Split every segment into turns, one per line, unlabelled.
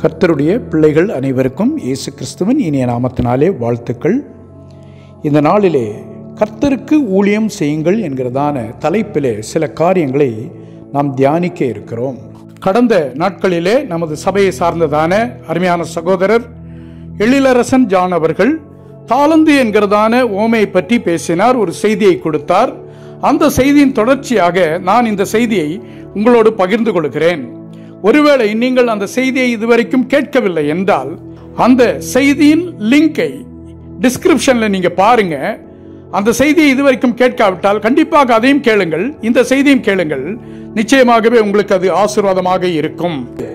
கர்த்தருடைய பிள்ளைகள் அனைவருக்கும் இயேசு கிறிஸ்துவின் இனிய நாமத்தினாலே வாழ்த்துக்கள் இந்த நாளிலே கர்த்தருக்கு ஊழியம் செய்யுங்கள் என்கிறதான தலைப்பிலே சில காரியங்களை நாம் தியானிக்க இருக்கிறோம் கடந்த நாட்களிலே நமது சபையை சார்ந்ததான அருமையான சகோதரர் எழிலரசன் ஜான் அவர்கள் தாளந்து என்கிறதான ஓமையை பற்றி பேசினார் ஒரு செய்தியை கொடுத்தார் அந்த செய்தியின் தொடர்ச்சியாக நான் இந்த செய்தியை உங்களோடு பகிர்ந்து கொள்கிறேன் ஒருவேளை நீங்கள் அந்த செய்தியை இதுவரைக்கும் கேட்கவில்லை என்றால் அந்த செய்தியின் லிங்கை டிஸ்கிரிப்ஷன்ல நீங்க பாருங்க அந்த செய்தியை இதுவரைக்கும் கேட்காவிட்டால் கண்டிப்பாக அதையும் கேளுங்கள் இந்த செய்தியும் கேளுங்கள் நிச்சயமாகவே உங்களுக்கு அது ஆசீர்வாதமாக இருக்கும்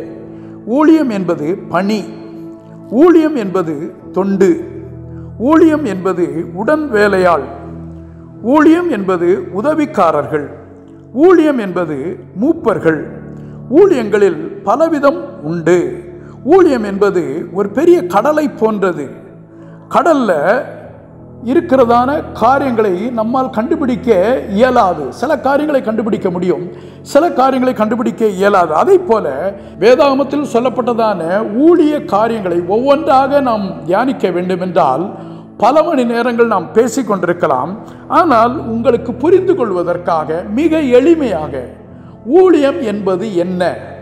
ஊழியம் என்பது பணி ஊழியம் என்பது தொண்டு ஊழியம் என்பது உடன் வேலையாள் ஊழியம் என்பது உதவிக்காரர்கள் ஊழியம் என்பது மூப்பர்கள் ஊழியங்களில் பலவிதம் உண்டு ஊழியம் என்பது ஒரு பெரிய கடலை போன்றது கடல்ல இருக்கிறதான காரியங்களை நம்மால் கண்டுபிடிக்க இயலாது சில காரியங்களை கண்டுபிடிக்க முடியும் சில காரியங்களை கண்டுபிடிக்க இயலாது அதை போல வேதாகமத்தில் சொல்லப்பட்டதான ஊழிய காரியங்களை ஒவ்வொன்றாக நாம் தியானிக்க வேண்டும் என்றால் பல மணி நேரங்கள் நாம் பேசிக் கொண்டிருக்கலாம் ஆனால் உங்களுக்கு புரிந்து கொள்வதற்காக மிக எளிமையாக ஊழியம் என்பது என்ன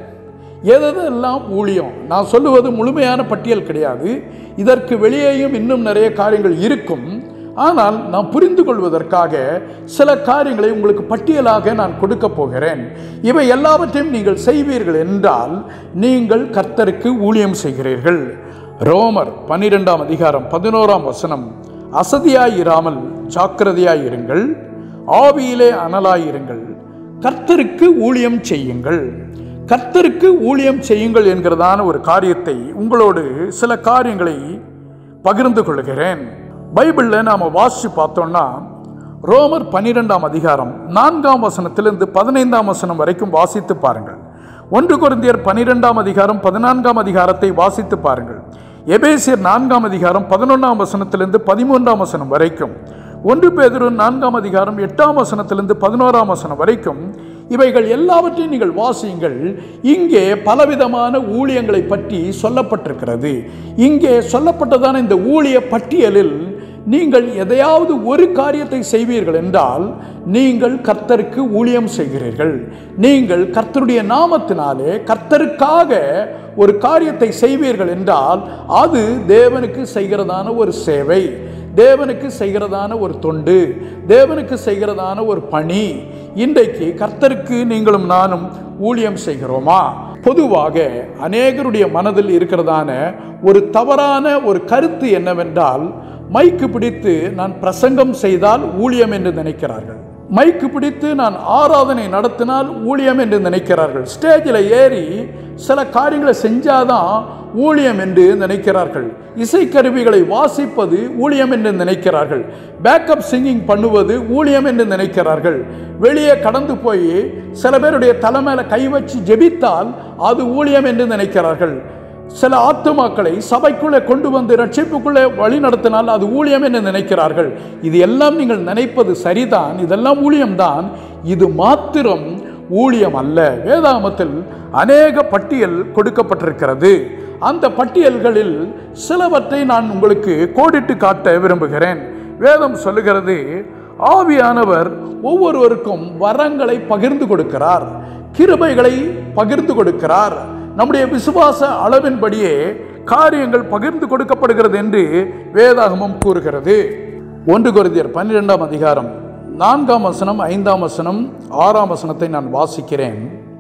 எதெல்லாம் ஊழியம் நான் சொல்லுவது முழுமையான பட்டியல் கிடையாது இதற்கு வெளியேயும் இன்னும் நிறைய காரியங்கள் இருக்கும் ஆனால் நான் புரிந்து கொள்வதற்காக சில காரியங்களை உங்களுக்கு பட்டியலாக நான் கொடுக்க போகிறேன் இவை எல்லாவற்றையும் நீங்கள் செய்வீர்கள் என்றால் நீங்கள் கர்த்தருக்கு ஊழியம் செய்கிறீர்கள் ரோமர் பன்னிரெண்டாம் அதிகாரம் பதினோராம் வசனம் அசதியாயிராமல் ஜாக்கிரதையாயிருங்கள் ஆவியிலே அனலாயிருங்கள் கர்த்தருக்கு ஊழியம் செய்யுங்கள் கர்த்தருக்கு ஊழியம் செய்யுங்கள் என்கிறதான ஒரு காரியத்தை உங்களோடு சில காரியங்களை பகிர்ந்து கொள்கிறேன் பைபிளில் நாம் வாசித்து பார்த்தோம்னா ரோமர் பன்னிரெண்டாம் அதிகாரம் நான்காம் வசனத்திலிருந்து பதினைந்தாம் வசனம் வரைக்கும் வாசித்து பாருங்கள் ஒன்று குருந்தியர் பன்னிரெண்டாம் அதிகாரம் பதினான்காம் அதிகாரத்தை வாசித்து பாருங்கள் எபேசியர் நான்காம் அதிகாரம் பதினொன்றாம் வசனத்திலிருந்து பதிமூன்றாம் வசனம் வரைக்கும் ஒன்று பேதுரு நான்காம் அதிகாரம் எட்டாம் வசனத்திலிருந்து பதினோராம் வசனம் வரைக்கும் இவைகள் எல்லாவற்றையும் நீங்கள் வாசியுங்கள் இங்கே பலவிதமான ஊழியங்களை பற்றி சொல்லப்பட்டிருக்கிறது இங்கே சொல்லப்பட்டதான இந்த ஊழிய பட்டியலில் நீங்கள் எதையாவது ஒரு காரியத்தை செய்வீர்கள் என்றால் நீங்கள் கர்த்தருக்கு ஊழியம் செய்கிறீர்கள் நீங்கள் கர்த்தருடைய நாமத்தினாலே கர்த்தருக்காக ஒரு காரியத்தை செய்வீர்கள் என்றால் அது தேவனுக்கு செய்கிறதான ஒரு சேவை தேவனுக்கு செய்கிறதான ஒரு தொண்டு தேவனுக்கு செய்கிறதான ஒரு பணி இன்றைக்கு கர்த்தருக்கு நீங்களும் நானும் ஊழியம் செய்கிறோமா பொதுவாக அநேகருடைய மனதில் இருக்கிறதான ஒரு தவறான ஒரு கருத்து என்னவென்றால் மைக்கு பிடித்து நான் பிரசங்கம் செய்தால் ஊழியம் என்று நினைக்கிறார்கள் மைக்கு பிடித்து நான் ஆராதனை நடத்தினால் ஊழியம் என்று நினைக்கிறார்கள் ஸ்டேஜில் ஏறி சில காரியங்களை செஞ்சாதான் ஊழியம் என்று நினைக்கிறார்கள் இசைக்கருவிகளை வாசிப்பது ஊழியம் என்று நினைக்கிறார்கள் பேக்கப் சிங்கிங் பண்ணுவது ஊழியம் என்று நினைக்கிறார்கள் வெளியே கடந்து போய் சில பேருடைய தலைமையில கை வச்சு ஜெபித்தால் அது ஊழியம் என்று நினைக்கிறார்கள் சில ஆத்துமாக்களை சபைக்குள்ளே கொண்டு வந்து ரட்சிப்புக்குள்ளே வழி நடத்தினால் அது ஊழியம் என்று நினைக்கிறார்கள் இது எல்லாம் நீங்கள் நினைப்பது சரிதான் இதெல்லாம் ஊழியம்தான் இது மாத்திரம் ஊழியம் அல்ல வேதாமத்தில் அநேக பட்டியல் கொடுக்கப்பட்டிருக்கிறது அந்த பட்டியல்களில் சிலவற்றை நான் உங்களுக்கு கோடிட்டு காட்ட விரும்புகிறேன் வேதம் சொல்லுகிறது ஆவியானவர் ஒவ்வொருவருக்கும் வரங்களை பகிர்ந்து கொடுக்கிறார் கிருபைகளை பகிர்ந்து கொடுக்கிறார் நம்முடைய விசுவாச அளவின்படியே காரியங்கள் பகிர்ந்து கொடுக்கப்படுகிறது என்று வேதாகமம் கூறுகிறது ஒன்று குருதியர் பன்னிரெண்டாம் அதிகாரம் நான்காம் வசனம் ஐந்தாம் வசனம் ஆறாம் வசனத்தை நான் வாசிக்கிறேன்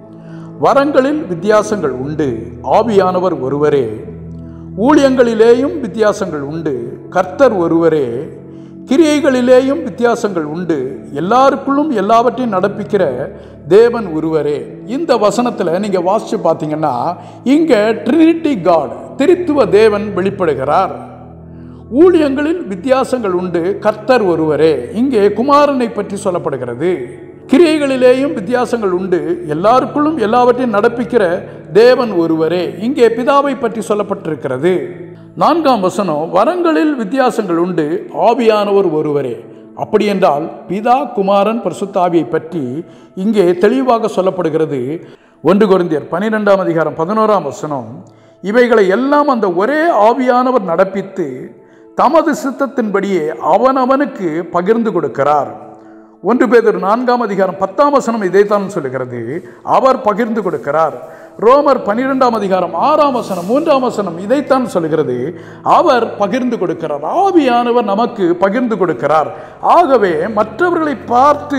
வரங்களில் வித்தியாசங்கள் உண்டு ஆவியானவர் ஒருவரே ஊழியங்களிலேயும் வித்தியாசங்கள் உண்டு கர்த்தர் ஒருவரே கிரியைகளிலேயும் வித்தியாசங்கள் உண்டு எல்லாருக்குள்ளும் எல்லாவற்றையும் நடப்பிக்கிற தேவன் ஒருவரே இந்த வசனத்தில் நீங்கள் வாசித்து பார்த்தீங்கன்னா இங்கே ட்ரினிட்டி காட் திருத்துவ தேவன் வெளிப்படுகிறார் ஊழியங்களில் வித்தியாசங்கள் உண்டு கர்த்தர் ஒருவரே இங்கே குமாரனை பற்றி சொல்லப்படுகிறது கிரியைகளிலேயும் வித்தியாசங்கள் உண்டு எல்லாருக்குள்ளும் எல்லாவற்றையும் நடப்பிக்கிற தேவன் ஒருவரே இங்கே பிதாவை பற்றி சொல்லப்பட்டிருக்கிறது நான்காம் வசனம் வரங்களில் வித்தியாசங்கள் உண்டு ஆவியானவர் ஒருவரே அப்படி என்றால் பிதா குமாரன் பரிசுத்தாவியை பற்றி இங்கே தெளிவாக சொல்லப்படுகிறது ஒன்று கொரிந்தியர் பனிரெண்டாம் அதிகாரம் பதினோராம் வசனம் இவைகளை எல்லாம் அந்த ஒரே ஆவியானவர் நடப்பித்து தமது சித்தத்தின்படியே அவனவனுக்கு பகிர்ந்து கொடுக்கிறார் ஒன்று பேதர் நான்காம் அதிகாரம் பத்தாம் வசனம் இதைத்தான் சொல்லுகிறது அவர் பகிர்ந்து கொடுக்கிறார் ரோமர் பனிரெண்டாம் அதிகாரம் ஆறாம் வசனம் மூன்றாம் வசனம் இதைத்தான் சொல்லுகிறது அவர் பகிர்ந்து கொடுக்கிறார் ஆவியானவர் நமக்கு பகிர்ந்து கொடுக்கிறார் ஆகவே மற்றவர்களை பார்த்து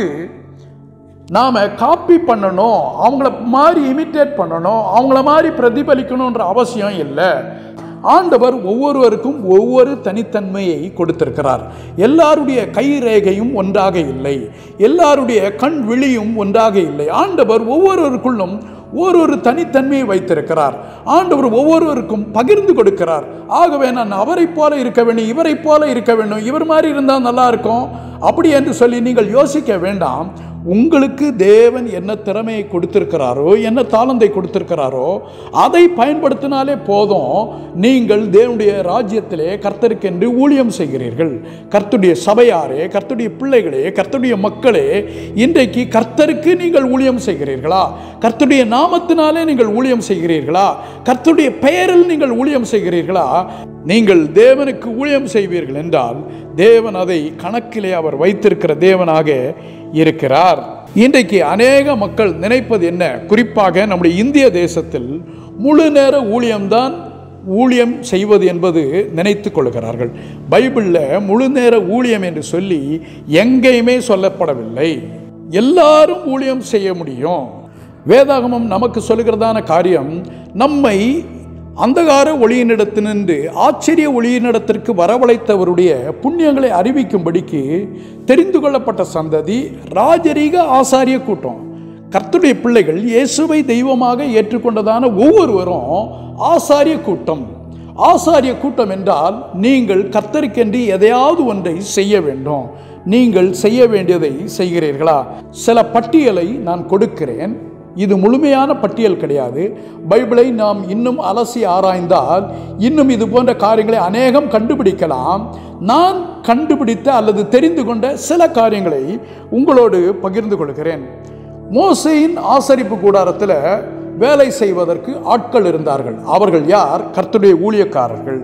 நாம் காப்பி பண்ணணும் அவங்கள மாதிரி இமிட்டேட் பண்ணணும் அவங்கள மாதிரி பிரதிபலிக்கணுன்ற அவசியம் இல்லை ஆண்டவர் ஒவ்வொருவருக்கும் ஒவ்வொரு தனித்தன்மையை கொடுத்திருக்கிறார் எல்லாருடைய கை ரேகையும் ஒன்றாக இல்லை எல்லாருடைய கண் விழியும் ஒன்றாக இல்லை ஆண்டவர் ஒவ்வொருவருக்குள்ளும் ஒரு தனித்தன்மையை வைத்திருக்கிறார் ஆண்டவர் ஒவ்வொருவருக்கும் பகிர்ந்து கொடுக்கிறார் ஆகவே நான் அவரைப் போல இருக்க வேண்டும் இவரைப் போல இருக்க வேண்டும் இவர் மாதிரி இருந்தால் நல்லா இருக்கும் அப்படி என்று சொல்லி நீங்கள் யோசிக்க வேண்டாம் உங்களுக்கு தேவன் என்ன திறமையை கொடுத்திருக்கிறாரோ என்ன தாளந்தை கொடுத்திருக்கிறாரோ அதை பயன்படுத்தினாலே போதும் நீங்கள் தேவனுடைய ராஜ்யத்திலே கர்த்தருக்கென்று ஊழியம் செய்கிறீர்கள் கர்த்துடைய சபையாரே கர்த்துடைய பிள்ளைகளே கர்த்துடைய மக்களே இன்றைக்கு கர்த்தருக்கு நீங்கள் ஊழியம் செய்கிறீர்களா கர்த்துடைய நாமத்தினாலே நீங்கள் ஊழியம் செய்கிறீர்களா கர்த்துடைய பெயரில் நீங்கள் ஊழியம் செய்கிறீர்களா நீங்கள் தேவனுக்கு ஊழியம் செய்வீர்கள் என்றால் தேவன் அதை கணக்கிலே அவர் வைத்திருக்கிற தேவனாக இருக்கிறார் இன்றைக்கு அநேக மக்கள் நினைப்பது என்ன குறிப்பாக நம்முடைய இந்திய தேசத்தில் முழு நேர ஊழியம்தான் ஊழியம் செய்வது என்பது நினைத்து கொள்கிறார்கள் பைபிளில் முழு நேர ஊழியம் என்று சொல்லி எங்கேயுமே சொல்லப்படவில்லை எல்லாரும் ஊழியம் செய்ய முடியும் வேதாகமம் நமக்கு சொல்லுகிறதான காரியம் நம்மை அந்தகார ஒளியினிடத்தினின்று ஆச்சரிய ஒளியினிடத்திற்கு வரவழைத்தவருடைய புண்ணியங்களை அறிவிக்கும்படிக்கு தெரிந்து கொள்ளப்பட்ட சந்ததி ராஜரீக ஆசாரிய கூட்டம் கர்த்தருடைய பிள்ளைகள் இயேசுவை தெய்வமாக ஏற்றுக்கொண்டதான ஒவ்வொருவரும் ஆசாரிய கூட்டம் ஆசாரிய கூட்டம் என்றால் நீங்கள் கர்த்தருக்கென்று எதையாவது ஒன்றை செய்ய வேண்டும் நீங்கள் செய்ய வேண்டியதை செய்கிறீர்களா சில பட்டியலை நான் கொடுக்கிறேன் இது முழுமையான பட்டியல் கிடையாது பைபிளை நாம் இன்னும் அலசி ஆராய்ந்தால் இன்னும் இது போன்ற காரியங்களை அநேகம் கண்டுபிடிக்கலாம் நான் கண்டுபிடித்த அல்லது தெரிந்து கொண்ட சில காரியங்களை உங்களோடு பகிர்ந்து கொள்கிறேன் மோசையின் ஆசரிப்பு கூடாரத்தில் வேலை செய்வதற்கு ஆட்கள் இருந்தார்கள் அவர்கள் யார் கர்த்துடைய ஊழியக்காரர்கள்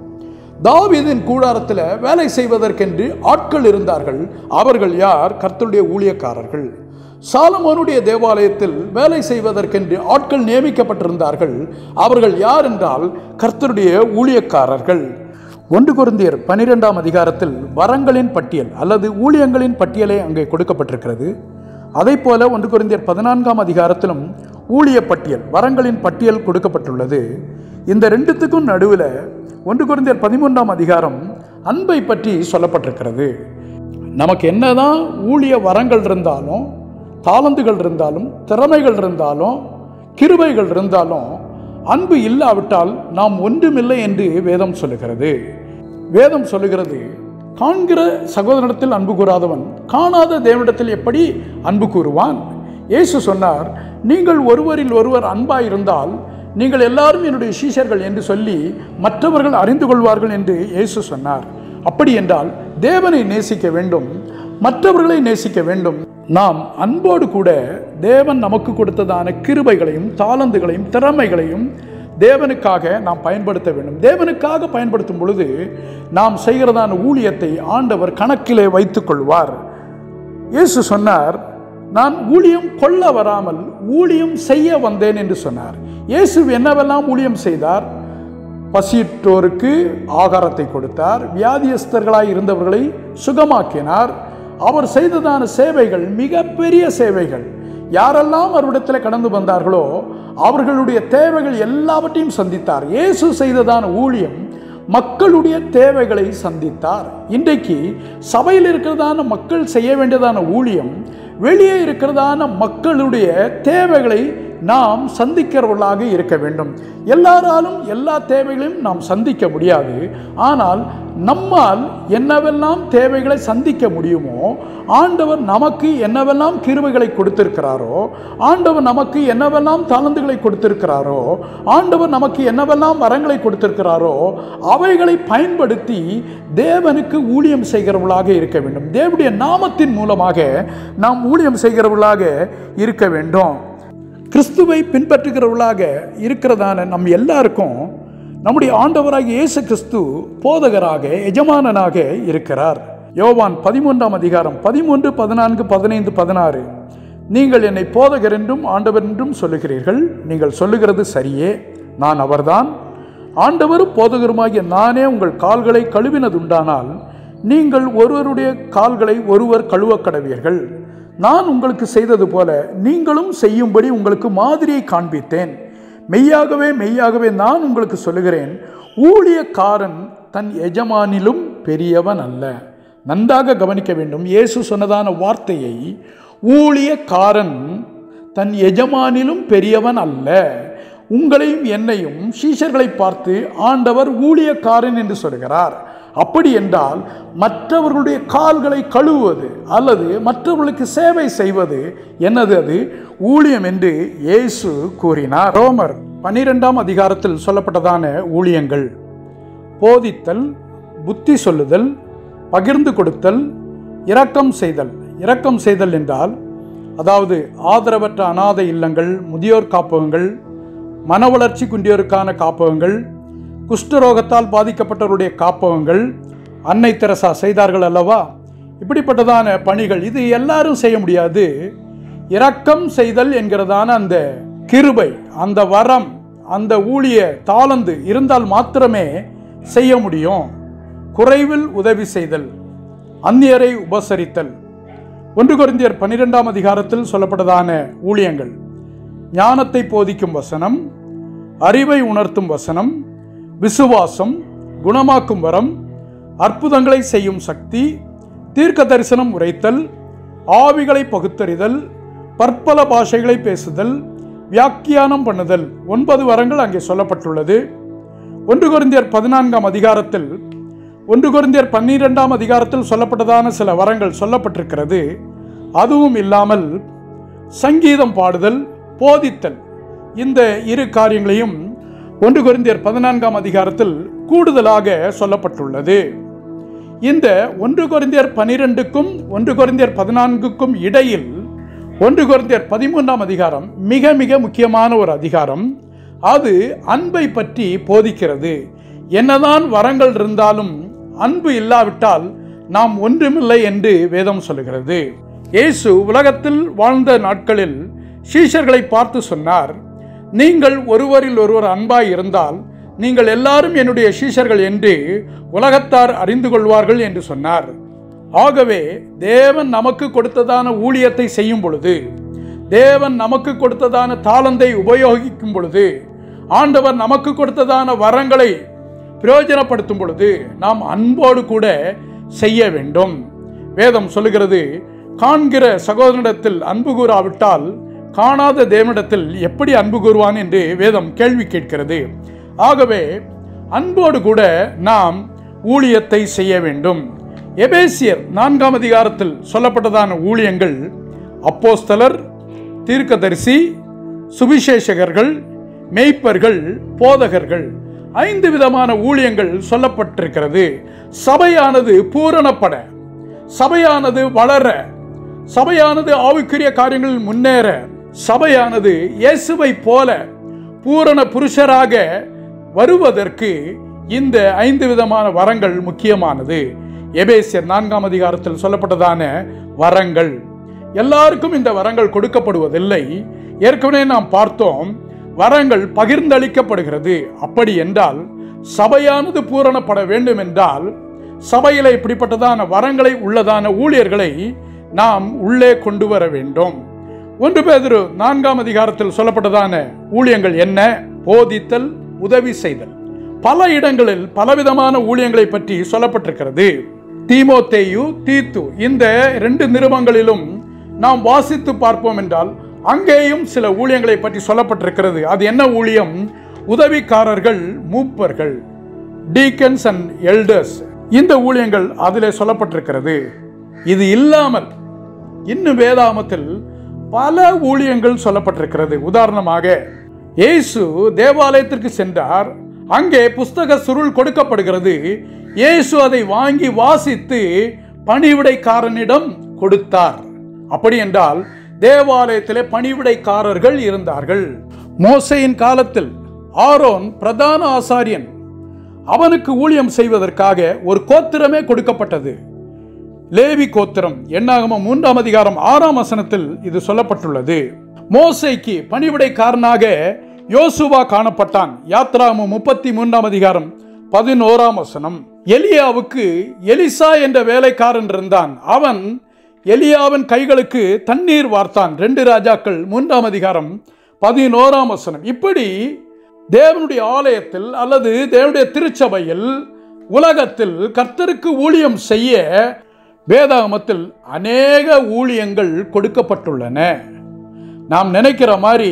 தாவீதின் கூடாரத்தில் வேலை செய்வதற்கென்று ஆட்கள் இருந்தார்கள் அவர்கள் யார் கர்த்தருடைய ஊழியக்காரர்கள் சாலமோனுடைய தேவாலயத்தில் வேலை செய்வதற்கென்று ஆட்கள் நியமிக்கப்பட்டிருந்தார்கள் அவர்கள் யார் என்றால் கர்த்தருடைய ஊழியக்காரர்கள் ஒன்று குருந்தியர் பனிரெண்டாம் அதிகாரத்தில் வரங்களின் பட்டியல் அல்லது ஊழியங்களின் பட்டியலே அங்கே கொடுக்கப்பட்டிருக்கிறது அதை போல ஒன்று குருந்தியர் பதினான்காம் அதிகாரத்திலும் ஊழிய பட்டியல் வரங்களின் பட்டியல் கொடுக்கப்பட்டுள்ளது இந்த ரெண்டுத்துக்கும் நடுவில் ஒன்று குருந்தியர் பதிமூன்றாம் அதிகாரம் அன்பை பற்றி சொல்லப்பட்டிருக்கிறது நமக்கு என்னதான் ஊழிய வரங்கள் இருந்தாலும் தாளந்துகள் இருந்தாலும் திறமைகள் இருந்தாலும் கிருபைகள் இருந்தாலும் அன்பு இல்லாவிட்டால் நாம் ஒன்றுமில்லை என்று வேதம் சொல்லுகிறது வேதம் சொல்லுகிறது காண்கிற சகோதரனிடத்தில் அன்பு கூறாதவன் காணாத தேவனிடத்தில் எப்படி அன்பு கூறுவான் இயேசு சொன்னார் நீங்கள் ஒருவரில் ஒருவர் அன்பாயிருந்தால் நீங்கள் எல்லாரும் என்னுடைய சீஷர்கள் என்று சொல்லி மற்றவர்கள் அறிந்து கொள்வார்கள் என்று இயேசு சொன்னார் அப்படி என்றால் தேவனை நேசிக்க வேண்டும் மற்றவர்களை நேசிக்க வேண்டும் நாம் அன்போடு கூட தேவன் நமக்கு கொடுத்ததான கிருபைகளையும் தாளந்துகளையும் திறமைகளையும் தேவனுக்காக நாம் பயன்படுத்த வேண்டும் தேவனுக்காக பயன்படுத்தும் பொழுது நாம் செய்கிறதான ஊழியத்தை ஆண்டவர் கணக்கிலே வைத்துக் கொள்வார் இயேசு சொன்னார் நான் ஊழியம் கொள்ள வராமல் ஊழியம் செய்ய வந்தேன் என்று சொன்னார் இயேசு என்னவெல்லாம் ஊழியம் செய்தார் பசியிட்டோருக்கு ஆகாரத்தை கொடுத்தார் வியாதியஸ்தர்களாய் இருந்தவர்களை சுகமாக்கினார் அவர் செய்ததான சேவைகள் மிகப்பெரிய சேவைகள் யாரெல்லாம் அவரிடத்தில் கடந்து வந்தார்களோ அவர்களுடைய தேவைகள் எல்லாவற்றையும் சந்தித்தார் இயேசு செய்ததான ஊழியம் மக்களுடைய தேவைகளை சந்தித்தார் இன்றைக்கு சபையில் இருக்கிறதான மக்கள் செய்ய வேண்டியதான ஊழியம் வெளியே இருக்கிறதான மக்களுடைய தேவைகளை நாம் சந்திக்கிறவர்களாக இருக்க வேண்டும் எல்லாராலும் எல்லா தேவைகளையும் நாம் சந்திக்க முடியாது ஆனால் நம்மால் என்னவெல்லாம் தேவைகளை சந்திக்க முடியுமோ ஆண்டவர் நமக்கு என்னவெல்லாம் கிருவைகளை கொடுத்திருக்கிறாரோ ஆண்டவர் நமக்கு என்னவெல்லாம் தாளந்துகளை கொடுத்திருக்கிறாரோ ஆண்டவர் நமக்கு என்னவெல்லாம் வரங்களை கொடுத்திருக்கிறாரோ அவைகளை பயன்படுத்தி தேவனுக்கு ஊழியம் செய்கிறவர்களாக இருக்க வேண்டும் தேவனுடைய நாமத்தின் மூலமாக நாம் ஊழியம் செய்கிறவர்களாக இருக்க வேண்டும் கிறிஸ்துவை பின்பற்றுகிறவர்களாக இருக்கிறதான நம் எல்லாருக்கும் நம்முடைய ஆண்டவராகிய இயேசு கிறிஸ்து போதகராக எஜமானனாக இருக்கிறார் யோவான் பதிமூன்றாம் அதிகாரம் பதிமூன்று பதினான்கு பதினைந்து பதினாறு நீங்கள் என்னை போதகர் என்றும் ஆண்டவர் என்றும் சொல்லுகிறீர்கள் நீங்கள் சொல்லுகிறது சரியே நான் அவர்தான் ஆண்டவரும் போதகருமாகிய நானே உங்கள் கால்களை கழுவினதுண்டானால் நீங்கள் ஒருவருடைய கால்களை ஒருவர் கழுவ கடவீர்கள் நான் உங்களுக்கு செய்தது போல நீங்களும் செய்யும்படி உங்களுக்கு மாதிரியை காண்பித்தேன் மெய்யாகவே மெய்யாகவே நான் உங்களுக்கு சொல்லுகிறேன் ஊழியக்காரன் தன் எஜமானிலும் பெரியவன் அல்ல நன்றாக கவனிக்க வேண்டும் இயேசு சொன்னதான வார்த்தையை ஊழியக்காரன் தன் எஜமானிலும் பெரியவன் அல்ல உங்களையும் என்னையும் சீஷர்களை பார்த்து ஆண்டவர் ஊழியக்காரன் என்று சொல்கிறார் அப்படி என்றால் மற்றவர்களுடைய கால்களை கழுவுவது அல்லது மற்றவர்களுக்கு சேவை செய்வது என்னது அது ஊழியம் என்று இயேசு கூறினார் ரோமர் பனிரெண்டாம் அதிகாரத்தில் சொல்லப்பட்டதான ஊழியங்கள் போதித்தல் புத்தி சொல்லுதல் பகிர்ந்து கொடுத்தல் இரக்கம் செய்தல் இரக்கம் செய்தல் என்றால் அதாவது ஆதரவற்ற அனாதை இல்லங்கள் முதியோர் காப்பகங்கள் மன வளர்ச்சி குன்றியோருக்கான காப்பகங்கள் குஷ்டரோகத்தால் பாதிக்கப்பட்டவருடைய காப்பகங்கள் அன்னை தெரசா செய்தார்கள் அல்லவா இப்படிப்பட்டதான பணிகள் இது எல்லாரும் செய்ய முடியாது இரக்கம் செய்தல் என்கிறதான அந்த கிருபை அந்த வரம் அந்த ஊழிய தாளந்து இருந்தால் மாத்திரமே செய்ய முடியும் குறைவில் உதவி செய்தல் அந்நியரை உபசரித்தல் ஒன்று குருந்தியர் பன்னிரெண்டாம் அதிகாரத்தில் சொல்லப்பட்டதான ஊழியங்கள் ஞானத்தை போதிக்கும் வசனம் அறிவை உணர்த்தும் வசனம் விசுவாசம் குணமாக்கும் வரம் அற்புதங்களை செய்யும் சக்தி தீர்க்க தரிசனம் உரைத்தல் ஆவிகளை பகுத்தறிதல் பற்பல பாஷைகளை பேசுதல் வியாக்கியானம் பண்ணுதல் ஒன்பது வரங்கள் அங்கே சொல்லப்பட்டுள்ளது ஒன்று குருந்தியர் பதினான்காம் அதிகாரத்தில் ஒன்று குருந்தியர் பன்னிரெண்டாம் அதிகாரத்தில் சொல்லப்பட்டதான சில வரங்கள் சொல்லப்பட்டிருக்கிறது அதுவும் இல்லாமல் சங்கீதம் பாடுதல் போதித்தல் இந்த இரு காரியங்களையும் ஒன்று குருந்தியர் பதினான்காம் அதிகாரத்தில் கூடுதலாக சொல்லப்பட்டுள்ளது இந்த ஒன்று குருந்தியர் பனிரெண்டுக்கும் ஒன்று குருந்தியர் பதினான்குக்கும் இடையில் ஒன்று குருந்தியர் பதிமூன்றாம் அதிகாரம் மிக மிக முக்கியமான ஒரு அதிகாரம் அது அன்பை பற்றி போதிக்கிறது என்னதான் வரங்கள் இருந்தாலும் அன்பு இல்லாவிட்டால் நாம் ஒன்றுமில்லை என்று வேதம் சொல்லுகிறது இயேசு உலகத்தில் வாழ்ந்த நாட்களில் சீஷர்களை பார்த்து சொன்னார் நீங்கள் ஒருவரில் ஒருவர் அன்பாய் இருந்தால் நீங்கள் எல்லாரும் என்னுடைய சீஷர்கள் என்று உலகத்தார் அறிந்து கொள்வார்கள் என்று சொன்னார் ஆகவே தேவன் நமக்கு கொடுத்ததான ஊழியத்தை செய்யும் பொழுது தேவன் நமக்கு கொடுத்ததான தாளந்தை உபயோகிக்கும் பொழுது ஆண்டவர் நமக்கு கொடுத்ததான வரங்களை பிரயோஜனப்படுத்தும் பொழுது நாம் அன்போடு கூட செய்ய வேண்டும் வேதம் சொல்லுகிறது காண்கிற சகோதரனிடத்தில் அன்பு கூறாவிட்டால் காணாத தேவனிடத்தில் எப்படி அன்பு கூறுவான் என்று வேதம் கேள்வி கேட்கிறது ஆகவே அன்போடு கூட நாம் ஊழியத்தை செய்ய வேண்டும் எபேசியர் நான்காம் அதிகாரத்தில் சொல்லப்பட்டதான ஊழியங்கள் அப்போஸ்தலர் தீர்க்கதரிசி சுவிசேஷகர்கள் மெய்ப்பர்கள் போதகர்கள் ஐந்து விதமான ஊழியங்கள் சொல்லப்பட்டிருக்கிறது சபையானது பூரணப்பட சபையானது வளர சபையானது ஆவிக்குரிய காரியங்களில் முன்னேற சபையானது இயேசுவை போல பூரண புருஷராக வருவதற்கு இந்த ஐந்து விதமான வரங்கள் முக்கியமானது எபேசியர் நான்காம் அதிகாரத்தில் சொல்லப்பட்டதான வரங்கள் எல்லாருக்கும் இந்த வரங்கள் கொடுக்கப்படுவதில்லை ஏற்கனவே நாம் பார்த்தோம் வரங்கள் பகிர்ந்தளிக்கப்படுகிறது அப்படி என்றால் சபையானது பூரணப்பட வேண்டும் என்றால் சபையில இப்படிப்பட்டதான வரங்களை உள்ளதான ஊழியர்களை நாம் உள்ளே கொண்டு வர வேண்டும் ஒன்று பேதிரு நான்காம் அதிகாரத்தில் சொல்லப்பட்டதான ஊழியங்கள் என்ன போதித்தல் உதவி செய்தல் பல இடங்களில் பலவிதமான ஊழியங்களை பற்றி சொல்லப்பட்டிருக்கிறது தீமோத்தேயு தீத்து இந்த ரெண்டு நிருபங்களிலும் நாம் வாசித்து பார்ப்போம் என்றால் அங்கேயும் சில ஊழியங்களை பற்றி சொல்லப்பட்டிருக்கிறது அது என்ன ஊழியம் உதவிக்காரர்கள் மூப்பர்கள் டீக்கன்ஸ் அண்ட் எல்டர்ஸ் இந்த ஊழியங்கள் அதிலே சொல்லப்பட்டிருக்கிறது இது இல்லாமல் இன்னும் வேதாமத்தில் பல ஊழியங்கள் சொல்லப்பட்டிருக்கிறது உதாரணமாக இயேசு தேவாலயத்திற்கு சென்றார் அங்கே புஸ்தக சுருள் கொடுக்கப்படுகிறது இயேசு அதை வாங்கி வாசித்து பணிவிடைக்காரனிடம் கொடுத்தார் அப்படி என்றால் தேவாலயத்திலே பணிவிடைக்காரர்கள் இருந்தார்கள் மோசையின் காலத்தில் ஆரோன் பிரதான ஆசாரியன் அவனுக்கு ஊழியம் செய்வதற்காக ஒரு கோத்திரமே கொடுக்கப்பட்டது லேவி கோத்திரம் எண்ணாகம மூன்றாம் அதிகாரம் ஆறாம் வசனத்தில் இது சொல்லப்பட்டுள்ளது மோசைக்கு பணிவிடைக்காரனாக யோசுவா காணப்பட்டான் யாத்ராமம் முப்பத்தி மூன்றாம் அதிகாரம் பதினோராம் வசனம் எலியாவுக்கு எலிசா என்ற வேலைக்காரன் இருந்தான் அவன் எலியாவின் கைகளுக்கு தண்ணீர் வார்த்தான் ரெண்டு ராஜாக்கள் மூன்றாம் அதிகாரம் பதினோராம் வசனம் இப்படி தேவனுடைய ஆலயத்தில் அல்லது தேவனுடைய திருச்சபையில் உலகத்தில் கர்த்தருக்கு ஊழியம் செய்ய வேதாகமத்தில் அநேக ஊழியங்கள் கொடுக்கப்பட்டுள்ளன நாம் நினைக்கிற மாதிரி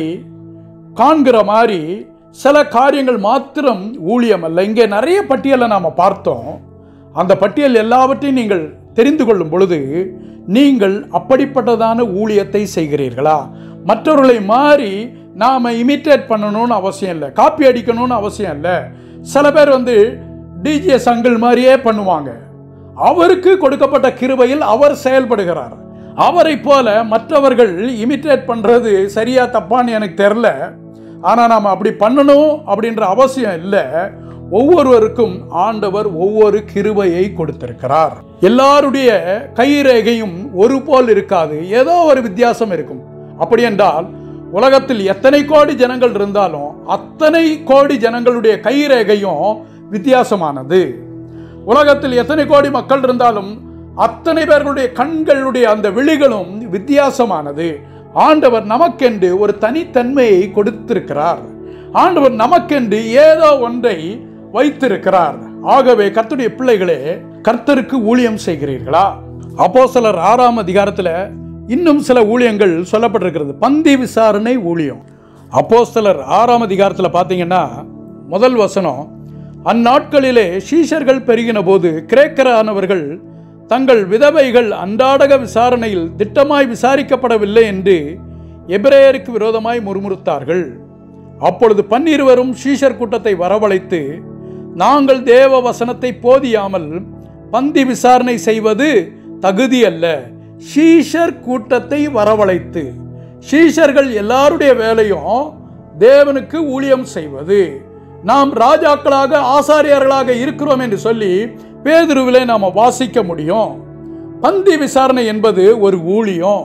காண்கிற மாதிரி சில காரியங்கள் மாத்திரம் ஊழியம் அல்ல இங்கே நிறைய பட்டியலை நாம் பார்த்தோம் அந்த பட்டியல் எல்லாவற்றையும் நீங்கள் தெரிந்து கொள்ளும் பொழுது நீங்கள் அப்படிப்பட்டதான ஊழியத்தை செய்கிறீர்களா மற்றவர்களை மாறி நாம் இமிட்டேட் பண்ணணும்னு அவசியம் இல்லை காப்பி அடிக்கணும்னு அவசியம் இல்லை சில பேர் வந்து டிஜே சங்கிள் மாதிரியே பண்ணுவாங்க அவருக்கு கொடுக்கப்பட்ட கிருபையில் அவர் செயல்படுகிறார் அவரை போல மற்றவர்கள் இமிட்டேட் பண்றது சரியா தப்பான்னு எனக்கு தெரில ஆனால் நாம் அப்படி பண்ணணும் அப்படின்ற அவசியம் இல்லை ஒவ்வொருவருக்கும் ஆண்டவர் ஒவ்வொரு கிருபையை கொடுத்திருக்கிறார் எல்லாருடைய கைரேகையும் ஒரு போல் இருக்காது ஏதோ ஒரு வித்தியாசம் இருக்கும் அப்படி என்றால் உலகத்தில் எத்தனை கோடி ஜனங்கள் இருந்தாலும் அத்தனை கோடி ஜனங்களுடைய கைரேகையும் வித்தியாசமானது உலகத்தில் எத்தனை கோடி மக்கள் இருந்தாலும் அத்தனை பேர்களுடைய கண்களுடைய அந்த விழிகளும் வித்தியாசமானது ஆண்டவர் நமக்கென்று ஒரு தனித்தன்மையை கொடுத்திருக்கிறார் ஆண்டவர் நமக்கென்று ஏதோ ஒன்றை வைத்திருக்கிறார் ஆகவே கர்த்தருடைய பிள்ளைகளே கர்த்தருக்கு ஊழியம் செய்கிறீர்களா அப்போஸ்தலர் ஆறாம் அதிகாரத்தில் இன்னும் சில ஊழியங்கள் சொல்லப்பட்டிருக்கிறது பந்தி விசாரணை ஊழியம் அப்போஸ்தலர் ஆறாம் அதிகாரத்தில் பார்த்தீங்கன்னா முதல் வசனம் அந்நாட்களிலே சீஷர்கள் பெருகின போது கிரேக்கரானவர்கள் தங்கள் விதவைகள் அன்றாடக விசாரணையில் திட்டமாய் விசாரிக்கப்படவில்லை என்று எபிரேயருக்கு விரோதமாய் முறுமுறுத்தார்கள் அப்பொழுது பன்னிருவரும் சீஷர் கூட்டத்தை வரவழைத்து நாங்கள் தேவ வசனத்தை போதியாமல் பந்தி விசாரணை செய்வது தகுதி அல்ல ஷீஷர் கூட்டத்தை வரவழைத்து ஷீஷர்கள் எல்லாருடைய வேலையும் தேவனுக்கு ஊழியம் செய்வது நாம் ராஜாக்களாக ஆசாரியர்களாக இருக்கிறோம் என்று சொல்லி பேதுருவிலே நாம் வாசிக்க முடியும் பந்தி விசாரணை என்பது ஒரு ஊழியம்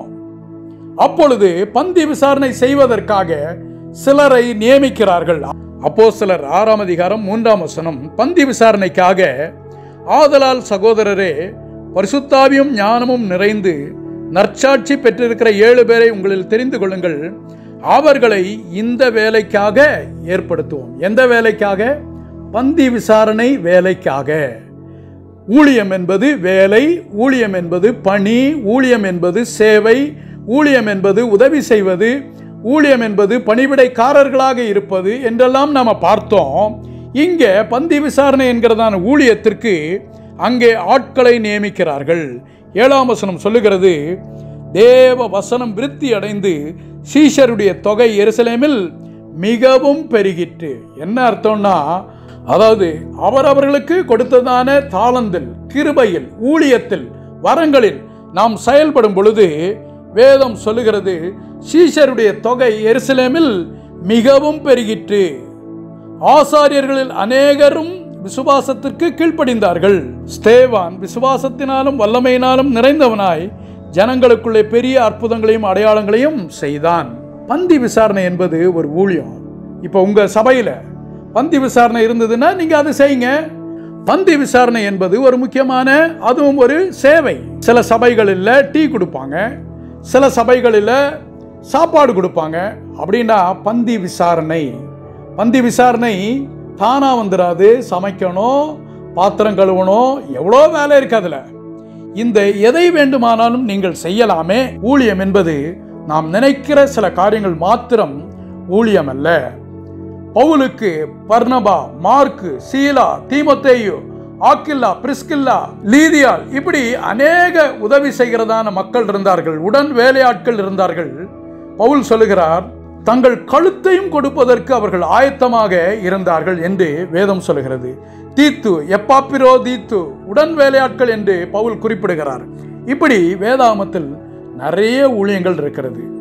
அப்பொழுது பந்தி விசாரணை செய்வதற்காக சிலரை நியமிக்கிறார்கள் அப்போ சிலர் ஆறாம் அதிகாரம் மூன்றாம் வசனம் பந்தி விசாரணைக்காக ஆதலால் சகோதரரே பரிசுத்தாவியும் ஞானமும் நிறைந்து நற்சாட்சி பெற்றிருக்கிற ஏழு பேரை உங்களில் தெரிந்து கொள்ளுங்கள் அவர்களை இந்த வேலைக்காக ஏற்படுத்துவோம் எந்த வேலைக்காக பந்தி விசாரணை வேலைக்காக ஊழியம் என்பது வேலை ஊழியம் என்பது பணி ஊழியம் என்பது சேவை ஊழியம் என்பது உதவி செய்வது ஊழியம் என்பது பணிவிடைக்காரர்களாக இருப்பது என்றெல்லாம் நாம் பார்த்தோம் இங்கே பந்தி விசாரணை என்கிறதான ஊழியத்திற்கு அங்கே ஆட்களை நியமிக்கிறார்கள் ஏழாம் வசனம் சொல்லுகிறது தேவ வசனம் விருத்தி அடைந்து சீஷருடைய தொகை எருசலேமில் மிகவும் பெருகிற்று என்ன அர்த்தம்னா அதாவது அவரவர்களுக்கு கொடுத்ததான தாளந்தில் கிருபையில் ஊழியத்தில் வரங்களில் நாம் செயல்படும் பொழுது வேதம் சொல்லுகிறது சீஷருடைய தொகை எருசலேமில் மிகவும் பெருகிற்று ஆசாரியர்களில் அநேகரும் விசுவாசத்திற்கு கீழ்ப்படிந்தார்கள் ஸ்தேவான் விசுவாசத்தினாலும் வல்லமையினாலும் நிறைந்தவனாய் ஜனங்களுக்குள்ளே பெரிய அற்புதங்களையும் அடையாளங்களையும் செய்தான் பந்தி விசாரணை என்பது ஒரு ஊழியம் இப்போ உங்க சபையில பந்தி விசாரணை இருந்ததுன்னா நீங்க அதை செய்யுங்க பந்தி விசாரணை என்பது ஒரு முக்கியமான அதுவும் ஒரு சேவை சில சபைகளில் டீ கொடுப்பாங்க சில சபைகளில் சாப்பாடு கொடுப்பாங்க அப்படின்னா பந்தி விசாரணை பந்தி விசாரணை தானா வந்துடாது சமைக்கணும் பாத்திரம் கழுவணும் எவ்வளோ வேலை இருக்கு அதுல இந்த எதை வேண்டுமானாலும் நீங்கள் செய்யலாமே ஊழியம் என்பது நாம் நினைக்கிற சில காரியங்கள் மாத்திரம் ஊழியம் அல்ல பவுலுக்கு பர்னபா மார்க்கு சீலா தீமோத்தேயு ஆக்கில்லா பிரிஸ்கில்லா லீதியால் இப்படி அநேக உதவி செய்கிறதான மக்கள் இருந்தார்கள் உடன் வேலையாட்கள் இருந்தார்கள் பவுல் சொல்லுகிறார் தங்கள் கழுத்தையும் கொடுப்பதற்கு அவர்கள் ஆயத்தமாக இருந்தார்கள் என்று வேதம் சொல்லுகிறது தீத்து எப்பாப்பிரோ தீத்து உடன் வேலையாட்கள் என்று பவுல் குறிப்பிடுகிறார் இப்படி வேதாமத்தில் நிறைய ஊழியங்கள் இருக்கிறது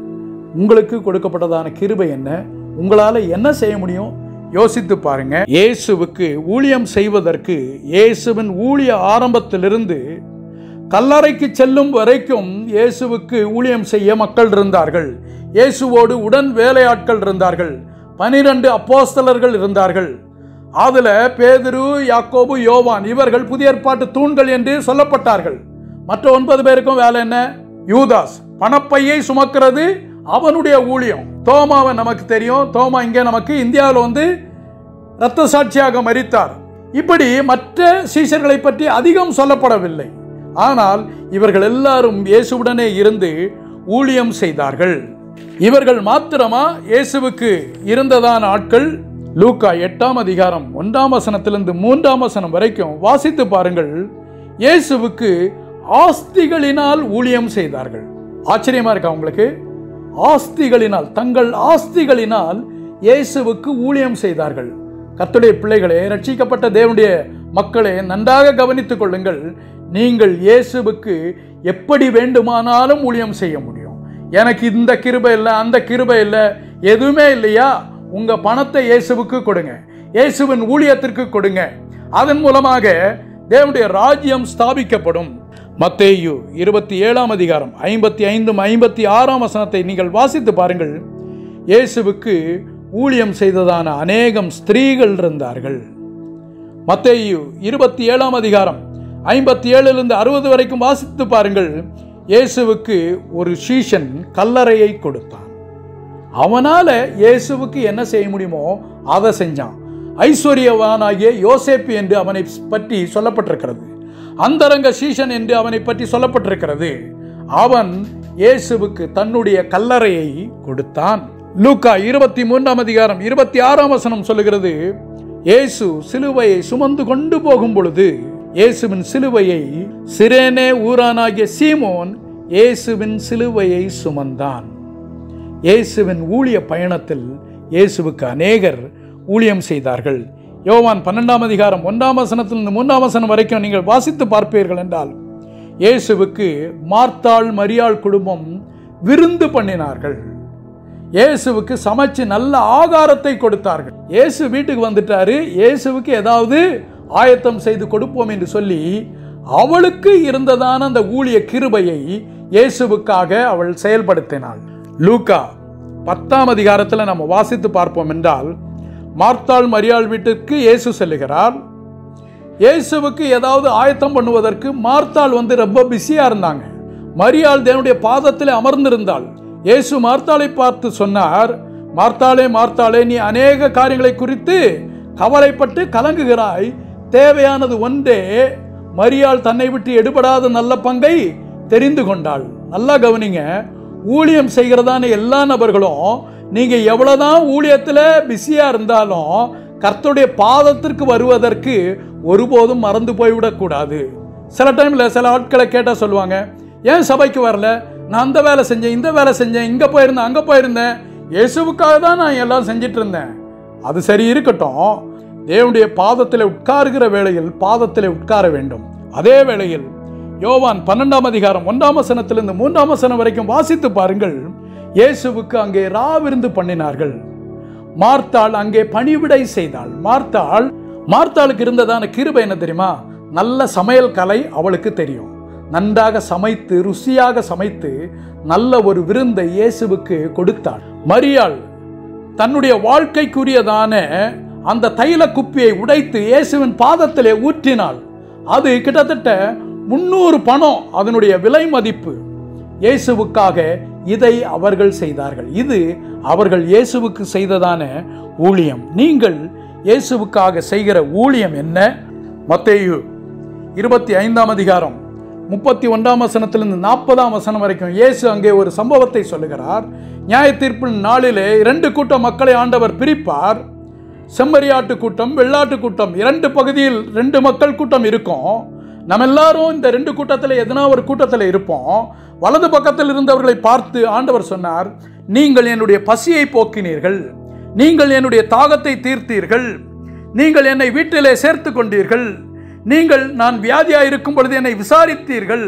உங்களுக்கு கொடுக்கப்பட்டதான கிருபை என்ன உங்களால் என்ன செய்ய முடியும் யோசித்து பாருங்க இயேசுவுக்கு ஊழியம் செய்வதற்கு இயேசுவின் ஊழிய ஆரம்பத்திலிருந்து கல்லறைக்கு செல்லும் வரைக்கும் இயேசுவுக்கு ஊழியம் செய்ய மக்கள் இருந்தார்கள் இயேசுவோடு உடன் வேலையாட்கள் இருந்தார்கள் பனிரெண்டு அப்போஸ்தலர்கள் இருந்தார்கள் அதில் பேதுரு யாக்கோபு யோவான் இவர்கள் புதிய ஏற்பாட்டு தூண்கள் என்று சொல்லப்பட்டார்கள் மற்ற ஒன்பது பேருக்கும் வேலை என்ன யூதாஸ் பணப்பையை சுமக்கிறது அவனுடைய ஊழியம் தோமாவை நமக்கு தெரியும் தோமா இங்கே நமக்கு இந்தியாவில் வந்து இரத்த சாட்சியாக மரித்தார் இப்படி மற்ற சீஷர்களை பற்றி அதிகம் சொல்லப்படவில்லை ஆனால் இவர்கள் எல்லாரும் இயேசுவுடனே இருந்து ஊழியம் செய்தார்கள் இவர்கள் மாத்திரமா இயேசுவுக்கு இருந்ததான ஆட்கள் லூக்கா எட்டாம் அதிகாரம் ஒன்றாம் வசனத்திலிருந்து மூன்றாம் வசனம் வரைக்கும் வாசித்து பாருங்கள் இயேசுவுக்கு ஆஸ்திகளினால் ஊழியம் செய்தார்கள் ஆச்சரியமா இருக்கா உங்களுக்கு ஆஸ்திகளினால் தங்கள் ஆஸ்திகளினால் இயேசுவுக்கு ஊழியம் செய்தார்கள் கர்த்தருடைய பிள்ளைகளே ரட்சிக்கப்பட்ட தேவனுடைய மக்களே நன்றாக கவனித்துக் கொள்ளுங்கள் நீங்கள் இயேசுவுக்கு எப்படி வேண்டுமானாலும் ஊழியம் செய்ய முடியும் எனக்கு இந்த கிருபை இல்லை அந்த கிருபை இல்லை எதுவுமே இல்லையா உங்க பணத்தை இயேசுவுக்கு கொடுங்க இயேசுவின் ஊழியத்திற்கு கொடுங்க அதன் மூலமாக தேவனுடைய ராஜ்யம் ஸ்தாபிக்கப்படும் மத்தேயு இருபத்தி ஏழாம் அதிகாரம் ஐம்பத்தி ஐந்தும் ஐம்பத்தி ஆறாம் வசனத்தை நீங்கள் வாசித்து பாருங்கள் இயேசுவுக்கு ஊழியம் செய்ததான அநேகம் ஸ்திரீகள் இருந்தார்கள் மத்தேயு இருபத்தி ஏழாம் அதிகாரம் ஐம்பத்தி ஏழுலேருந்து அறுபது வரைக்கும் வாசித்து பாருங்கள் இயேசுவுக்கு ஒரு சீஷன் கல்லறையை கொடுத்தான் அவனால இயேசுவுக்கு என்ன செய்ய முடியுமோ அதை செஞ்சான் ஐஸ்வர்யவானாகிய யோசேப்பு என்று அவனை பற்றி சொல்லப்பட்டிருக்கிறது அந்தரங்க சீஷன் என்று அவனை பற்றி சொல்லப்பட்டிருக்கிறது அவன் இயேசுவுக்கு தன்னுடைய கல்லறையை கொடுத்தான் லூக்கா இருபத்தி மூன்றாம் அதிகாரம் இருபத்தி ஆறாம் வசனம் சொல்லுகிறது இயேசு சிலுவையை சுமந்து கொண்டு போகும் பொழுது இயேசுவின் சிலுவையை சிரேனே ஊரானாகிய சீமோன் இயேசுவின் சிலுவையை சுமந்தான் இயேசுவின் ஊழிய பயணத்தில் இயேசுவுக்கு அநேகர் ஊழியம் செய்தார்கள் யோவான் பன்னெண்டாம் அதிகாரம் ஒன்றாம் வசனத்திலிருந்து மூன்றாம் வசனம் வரைக்கும் நீங்கள் வாசித்து பார்ப்பீர்கள் என்றால் இயேசுவுக்கு மார்த்தாள் மரியாள் குடும்பம் விருந்து பண்ணினார்கள் இயேசுவுக்கு சமைச்சு நல்ல ஆகாரத்தை கொடுத்தார்கள் இயேசு வீட்டுக்கு வந்துட்டாரு இயேசுவுக்கு ஏதாவது ஆயத்தம் செய்து கொடுப்போம் என்று சொல்லி அவளுக்கு இருந்ததான அந்த ஊழிய கிருபையை இயேசுவுக்காக அவள் செயல்படுத்தினாள் லூக்கா பத்தாம் அதிகாரத்தில் நம்ம வாசித்து பார்ப்போம் என்றால் மார்த்தாள் மரியாள் வீட்டுக்கு இயேசு செல்லுகிறார் இயேசுவுக்கு ஏதாவது ஆயத்தம் பண்ணுவதற்கு மார்த்தாள் வந்து ரொம்ப பிஸியா இருந்தாங்க மரியாள் தேவனுடைய பாதத்தில் அமர்ந்திருந்தாள் இயேசு மார்த்தாளை பார்த்து சொன்னார் மார்த்தாளே மார்த்தாளே நீ அநேக காரியங்களை குறித்து கவலைப்பட்டு கலங்குகிறாய் தேவையானது ஒன்றே மரியாள் தன்னை விட்டு எடுபடாத நல்ல பங்கை தெரிந்து கொண்டாள் நல்லா கவனிங்க ஊழியம் செய்கிறதான எல்லா நபர்களும் நீங்க எவ்வளவுதான் ஊழியத்தில் பிஸியா இருந்தாலும் கர்த்தருடைய பாதத்திற்கு வருவதற்கு ஒருபோதும் மறந்து போய்விடக்கூடாது சில டைம்ல சில ஆட்களை கேட்டால் சொல்லுவாங்க ஏன் சபைக்கு வரல நான் அந்த வேலை செஞ்சேன் இந்த வேலை செஞ்சேன் இங்கே போயிருந்தேன் அங்கே போயிருந்தேன் இயேசுவுக்காக தான் நான் எல்லாம் செஞ்சிட்டு இருந்தேன் அது சரி இருக்கட்டும் தேவனுடைய பாதத்தில் உட்காருகிற வேளையில் பாதத்தில் உட்கார வேண்டும் அதே வேளையில் யோவான் பன்னெண்டாம் அதிகாரம் ஒன்றாம் வசனத்திலிருந்து மூன்றாம் வசனம் வரைக்கும் வாசித்து பாருங்கள் இயேசுவுக்கு அங்கே ராவிருந்து பண்ணினார்கள் மார்த்தாள் அங்கே பணிவிடை செய்தாள் மார்த்தாள் மார்த்தாளுக்கு இருந்ததான கிருபை என்ன தெரியுமா நல்ல சமையல் கலை அவளுக்கு தெரியும் நன்றாக சமைத்து ருசியாக சமைத்து நல்ல ஒரு விருந்தை இயேசுவுக்கு கொடுத்தாள் மரியாள் தன்னுடைய வாழ்க்கைக்குரியதான அந்த தைல குப்பியை உடைத்து இயேசுவின் பாதத்திலே ஊற்றினாள் அது கிட்டத்தட்ட முன்னூறு பணம் அதனுடைய விலை மதிப்பு இயேசுவுக்காக இதை அவர்கள் செய்தார்கள் இது அவர்கள் இயேசுவுக்கு செய்ததான ஊழியம் நீங்கள் இயேசுவுக்காக செய்கிற ஊழியம் என்ன மத்தேயு இருபத்தி ஐந்தாம் அதிகாரம் முப்பத்தி ஒன்றாம் வசனத்திலிருந்து நாற்பதாம் வசனம் வரைக்கும் இயேசு அங்கே ஒரு சம்பவத்தை சொல்லுகிறார் நியாய தீர்ப்பின் நாளிலே இரண்டு கூட்ட மக்களை ஆண்டவர் பிரிப்பார் செம்மறியாட்டு கூட்டம் வெள்ளாட்டு கூட்டம் இரண்டு பகுதியில் ரெண்டு மக்கள் கூட்டம் இருக்கும் நம்ம எல்லாரும் இந்த ரெண்டு கூட்டத்தில் எதனா ஒரு கூட்டத்தில் இருப்போம் வலது பக்கத்தில் இருந்தவர்களை பார்த்து ஆண்டவர் சொன்னார் நீங்கள் என்னுடைய பசியை போக்கினீர்கள் நீங்கள் என்னுடைய தாகத்தை தீர்த்தீர்கள் நீங்கள் என்னை வீட்டிலே சேர்த்து கொண்டீர்கள் நீங்கள் நான் வியாதியாக இருக்கும் பொழுது என்னை விசாரித்தீர்கள்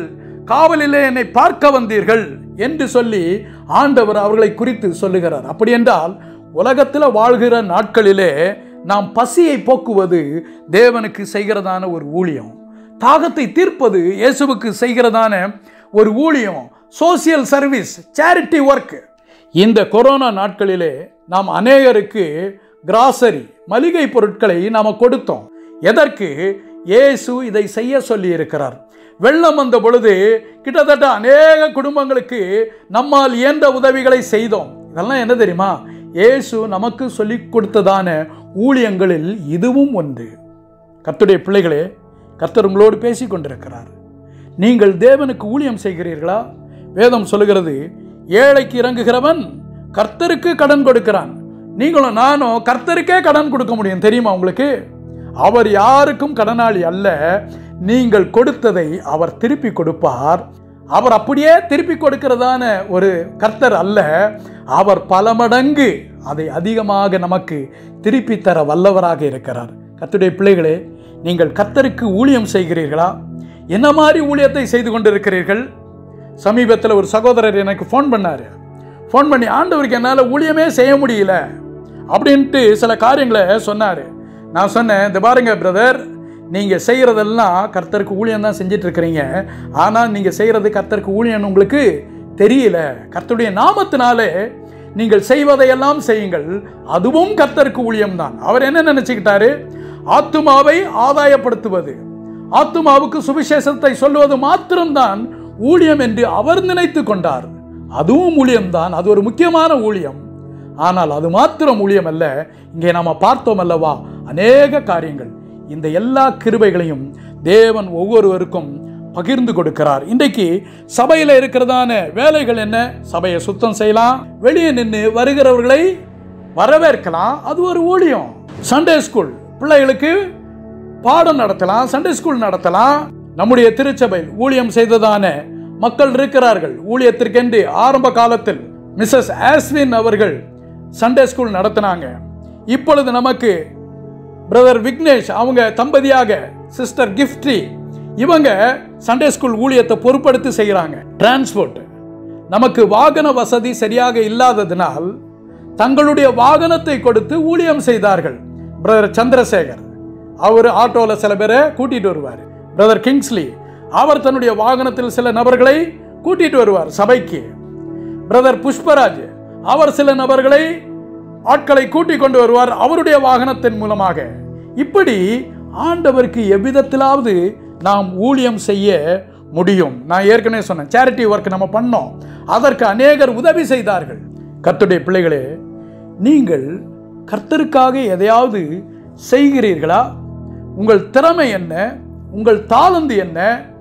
காவலிலே என்னை பார்க்க வந்தீர்கள் என்று சொல்லி ஆண்டவர் அவர்களை குறித்து சொல்லுகிறார் அப்படி என்றால் உலகத்தில் வாழ்கிற நாட்களிலே நாம் பசியை போக்குவது தேவனுக்கு செய்கிறதான ஒரு ஊழியம் தாகத்தை தீர்ப்பது இயேசுவுக்கு செய்கிறதான ஒரு ஊழியம் சோசியல் சர்வீஸ் சேரிட்டி ஒர்க் இந்த கொரோனா நாட்களிலே நாம் அநேகருக்கு கிராசரி மளிகை பொருட்களை நாம் கொடுத்தோம் எதற்கு இயேசு இதை செய்ய சொல்லி இருக்கிறார் வெள்ளம் வந்த பொழுது கிட்டத்தட்ட அநேக குடும்பங்களுக்கு நம்மால் இயன்ற உதவிகளை செய்தோம் இதெல்லாம் என்ன தெரியுமா இயேசு நமக்கு சொல்லிக் கொடுத்ததான ஊழியங்களில் இதுவும் ஒன்று கர்த்தருடைய பிள்ளைகளே கர்த்தர் உங்களோடு பேசிக் கொண்டிருக்கிறார் நீங்கள் தேவனுக்கு ஊழியம் செய்கிறீர்களா வேதம் சொல்லுகிறது ஏழைக்கு இறங்குகிறவன் கர்த்தருக்கு கடன் கொடுக்கிறான் நீங்களும் நானும் கர்த்தருக்கே கடன் கொடுக்க முடியும் தெரியுமா உங்களுக்கு அவர் யாருக்கும் கடனாளி அல்ல நீங்கள் கொடுத்ததை அவர் திருப்பி கொடுப்பார் அவர் அப்படியே திருப்பி கொடுக்கிறதான ஒரு கர்த்தர் அல்ல அவர் பல மடங்கு அதை அதிகமாக நமக்கு திருப்பி தர வல்லவராக இருக்கிறார் கர்த்தருடைய பிள்ளைகளே நீங்கள் கர்த்தருக்கு ஊழியம் செய்கிறீர்களா என்ன மாதிரி ஊழியத்தை செய்து கொண்டிருக்கிறீர்கள் சமீபத்தில் ஒரு சகோதரர் எனக்கு ஃபோன் பண்ணார் ஃபோன் பண்ணி ஆண்டவருக்கு என்னால் ஊழியமே செய்ய முடியல அப்படின்ட்டு சில காரியங்களை சொன்னார் நான் சொன்னேன் இந்த பாருங்க பிரதர் நீங்கள் செய்கிறதெல்லாம் கர்த்தருக்கு ஊழியம் தான் செஞ்சிட்டு இருக்கிறீங்க ஆனால் நீங்கள் செய்கிறது கர்த்தருக்கு ஊழியம்னு உங்களுக்கு தெரியல கர்த்தருடைய நாமத்தினாலே நீங்கள் செய்வதையெல்லாம் செய்யுங்கள் அதுவும் கர்த்தருக்கு ஊழியம்தான் அவர் என்ன நினைச்சுக்கிட்டாரு ஆத்துமாவை ஆதாயப்படுத்துவது ஆத்துமாவுக்கு சுவிசேஷத்தை சொல்லுவது மாத்திரம்தான் ஊழியம் என்று அவர் நினைத்து கொண்டார் அதுவும் ஊழியம்தான் அது ஒரு முக்கியமான ஊழியம் ஆனால் அது மாத்திரம் ஊழியம் அல்ல இங்கே நாம பார்த்தோம் அல்லவா அநேக காரியங்கள் இந்த எல்லா கிருபைகளையும் தேவன் ஒவ்வொருவருக்கும் பகிர்ந்து கொடுக்கிறார் இன்றைக்கு சபையில் இருக்கிறதான வேலைகள் என்ன சபையை சுத்தம் செய்யலாம் வெளியே நின்று வருகிறவர்களை வரவேற்கலாம் அது ஒரு ஊழியம் சண்டே ஸ்கூல் பிள்ளைகளுக்கு பாடம் நடத்தலாம் சண்டே ஸ்கூல் நடத்தலாம் நம்முடைய திருச்சபை ஊழியம் செய்ததான மக்கள் இருக்கிறார்கள் ஊழியத்திற்கென்று ஆரம்ப காலத்தில் மிஸ்ஸஸ் ஆஸ்வின் அவர்கள் சண்டே ஸ்கூல் நடத்தினாங்க இப்பொழுது நமக்கு பிரதர் விக்னேஷ் அவங்க தம்பதியாக சிஸ்டர் கிஃப்டி இவங்க சண்டே ஸ்கூல் ஊழியத்தை பொறுப்படுத்தி செய்கிறாங்க டிரான்ஸ்போர்ட் நமக்கு வாகன வசதி சரியாக இல்லாததினால் தங்களுடைய வாகனத்தை கொடுத்து ஊழியம் செய்தார்கள் பிரதர் சந்திரசேகர் அவர் ஆட்டோவில் சில பேரை கூட்டிட்டு வருவார் பிரதர் கிங்ஸ்லி அவர் தன்னுடைய வாகனத்தில் சில நபர்களை கூட்டிட்டு வருவார் சபைக்கு பிரதர் புஷ்பராஜ் அவர் சில நபர்களை ஆட்களை கூட்டிக் கொண்டு வருவார் அவருடைய வாகனத்தின் மூலமாக இப்படி ஆண்டவருக்கு எவ்விதத்திலாவது நாம் ஊழியம் செய்ய முடியும் நான் ஏற்கனவே சொன்னேன் சேரிட்டி ஒர்க் நம்ம பண்ணோம் அதற்கு அநேகர் உதவி செய்தார்கள் கர்த்தருடைய பிள்ளைகளே நீங்கள் கர்த்தருக்காக எதையாவது செய்கிறீர்களா உங்கள் திறமை என்ன உங்கள் தாளந்து என்ன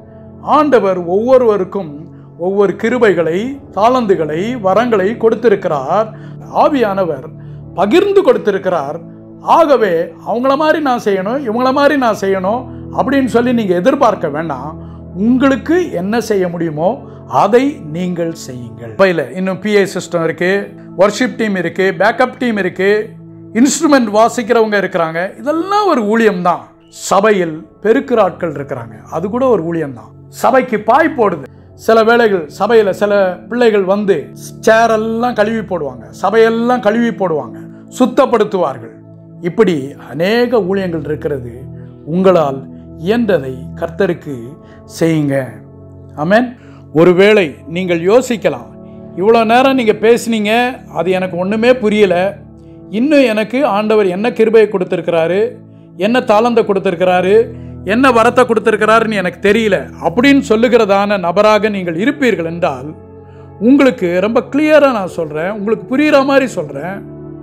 ஆண்டவர் ஒவ்வொருவருக்கும் ஒவ்வொரு கிருபைகளை தாளந்துகளை வரங்களை கொடுத்திருக்கிறார் ஆவியானவர் பகிர்ந்து கொடுத்திருக்கிறார் ஆகவே அவங்கள மாதிரி நான் செய்யணும் இவங்கள மாதிரி நான் செய்யணும் அப்படின்னு சொல்லி நீங்கள் எதிர்பார்க்க வேண்டாம் உங்களுக்கு என்ன செய்ய முடியுமோ அதை நீங்கள் செய்யுங்கள் பையில இன்னும் பிஏ சிஸ்டம் இருக்கு ஒர்ஷிப் டீம் இருக்கு பேக்கப் டீம் இருக்கு இன்ஸ்ட்ருமெண்ட் வாசிக்கிறவங்க இருக்கிறாங்க இதெல்லாம் ஒரு ஊழியம் தான் சபையில் பெருக்கிற ஆட்கள் இருக்கிறாங்க அது கூட ஒரு ஊழியம் தான் சபைக்கு பாய் போடுது சில வேளைகள் சபையில் சில பிள்ளைகள் வந்து சேர் எல்லாம் கழுவி போடுவாங்க சபையெல்லாம் கழுவி போடுவாங்க சுத்தப்படுத்துவார்கள் இப்படி அநேக ஊழியங்கள் இருக்கிறது உங்களால் இயன்றதை கர்த்தருக்கு செய்யுங்க ஆமென் ஒருவேளை நீங்கள் யோசிக்கலாம் இவ்வளோ நேரம் நீங்கள் பேசுனீங்க அது எனக்கு ஒன்றுமே புரியலை இன்னும் எனக்கு ஆண்டவர் என்ன கிருபையை கொடுத்துருக்கிறாரு என்ன தாளந்தை கொடுத்துருக்கிறாரு என்ன வரத்தை கொடுத்துருக்கிறாருன்னு எனக்கு தெரியல அப்படின்னு சொல்லுகிறதான நபராக நீங்கள் இருப்பீர்கள் என்றால் உங்களுக்கு ரொம்ப கிளியராக நான் சொல்கிறேன் உங்களுக்கு புரிகிற மாதிரி சொல்கிறேன்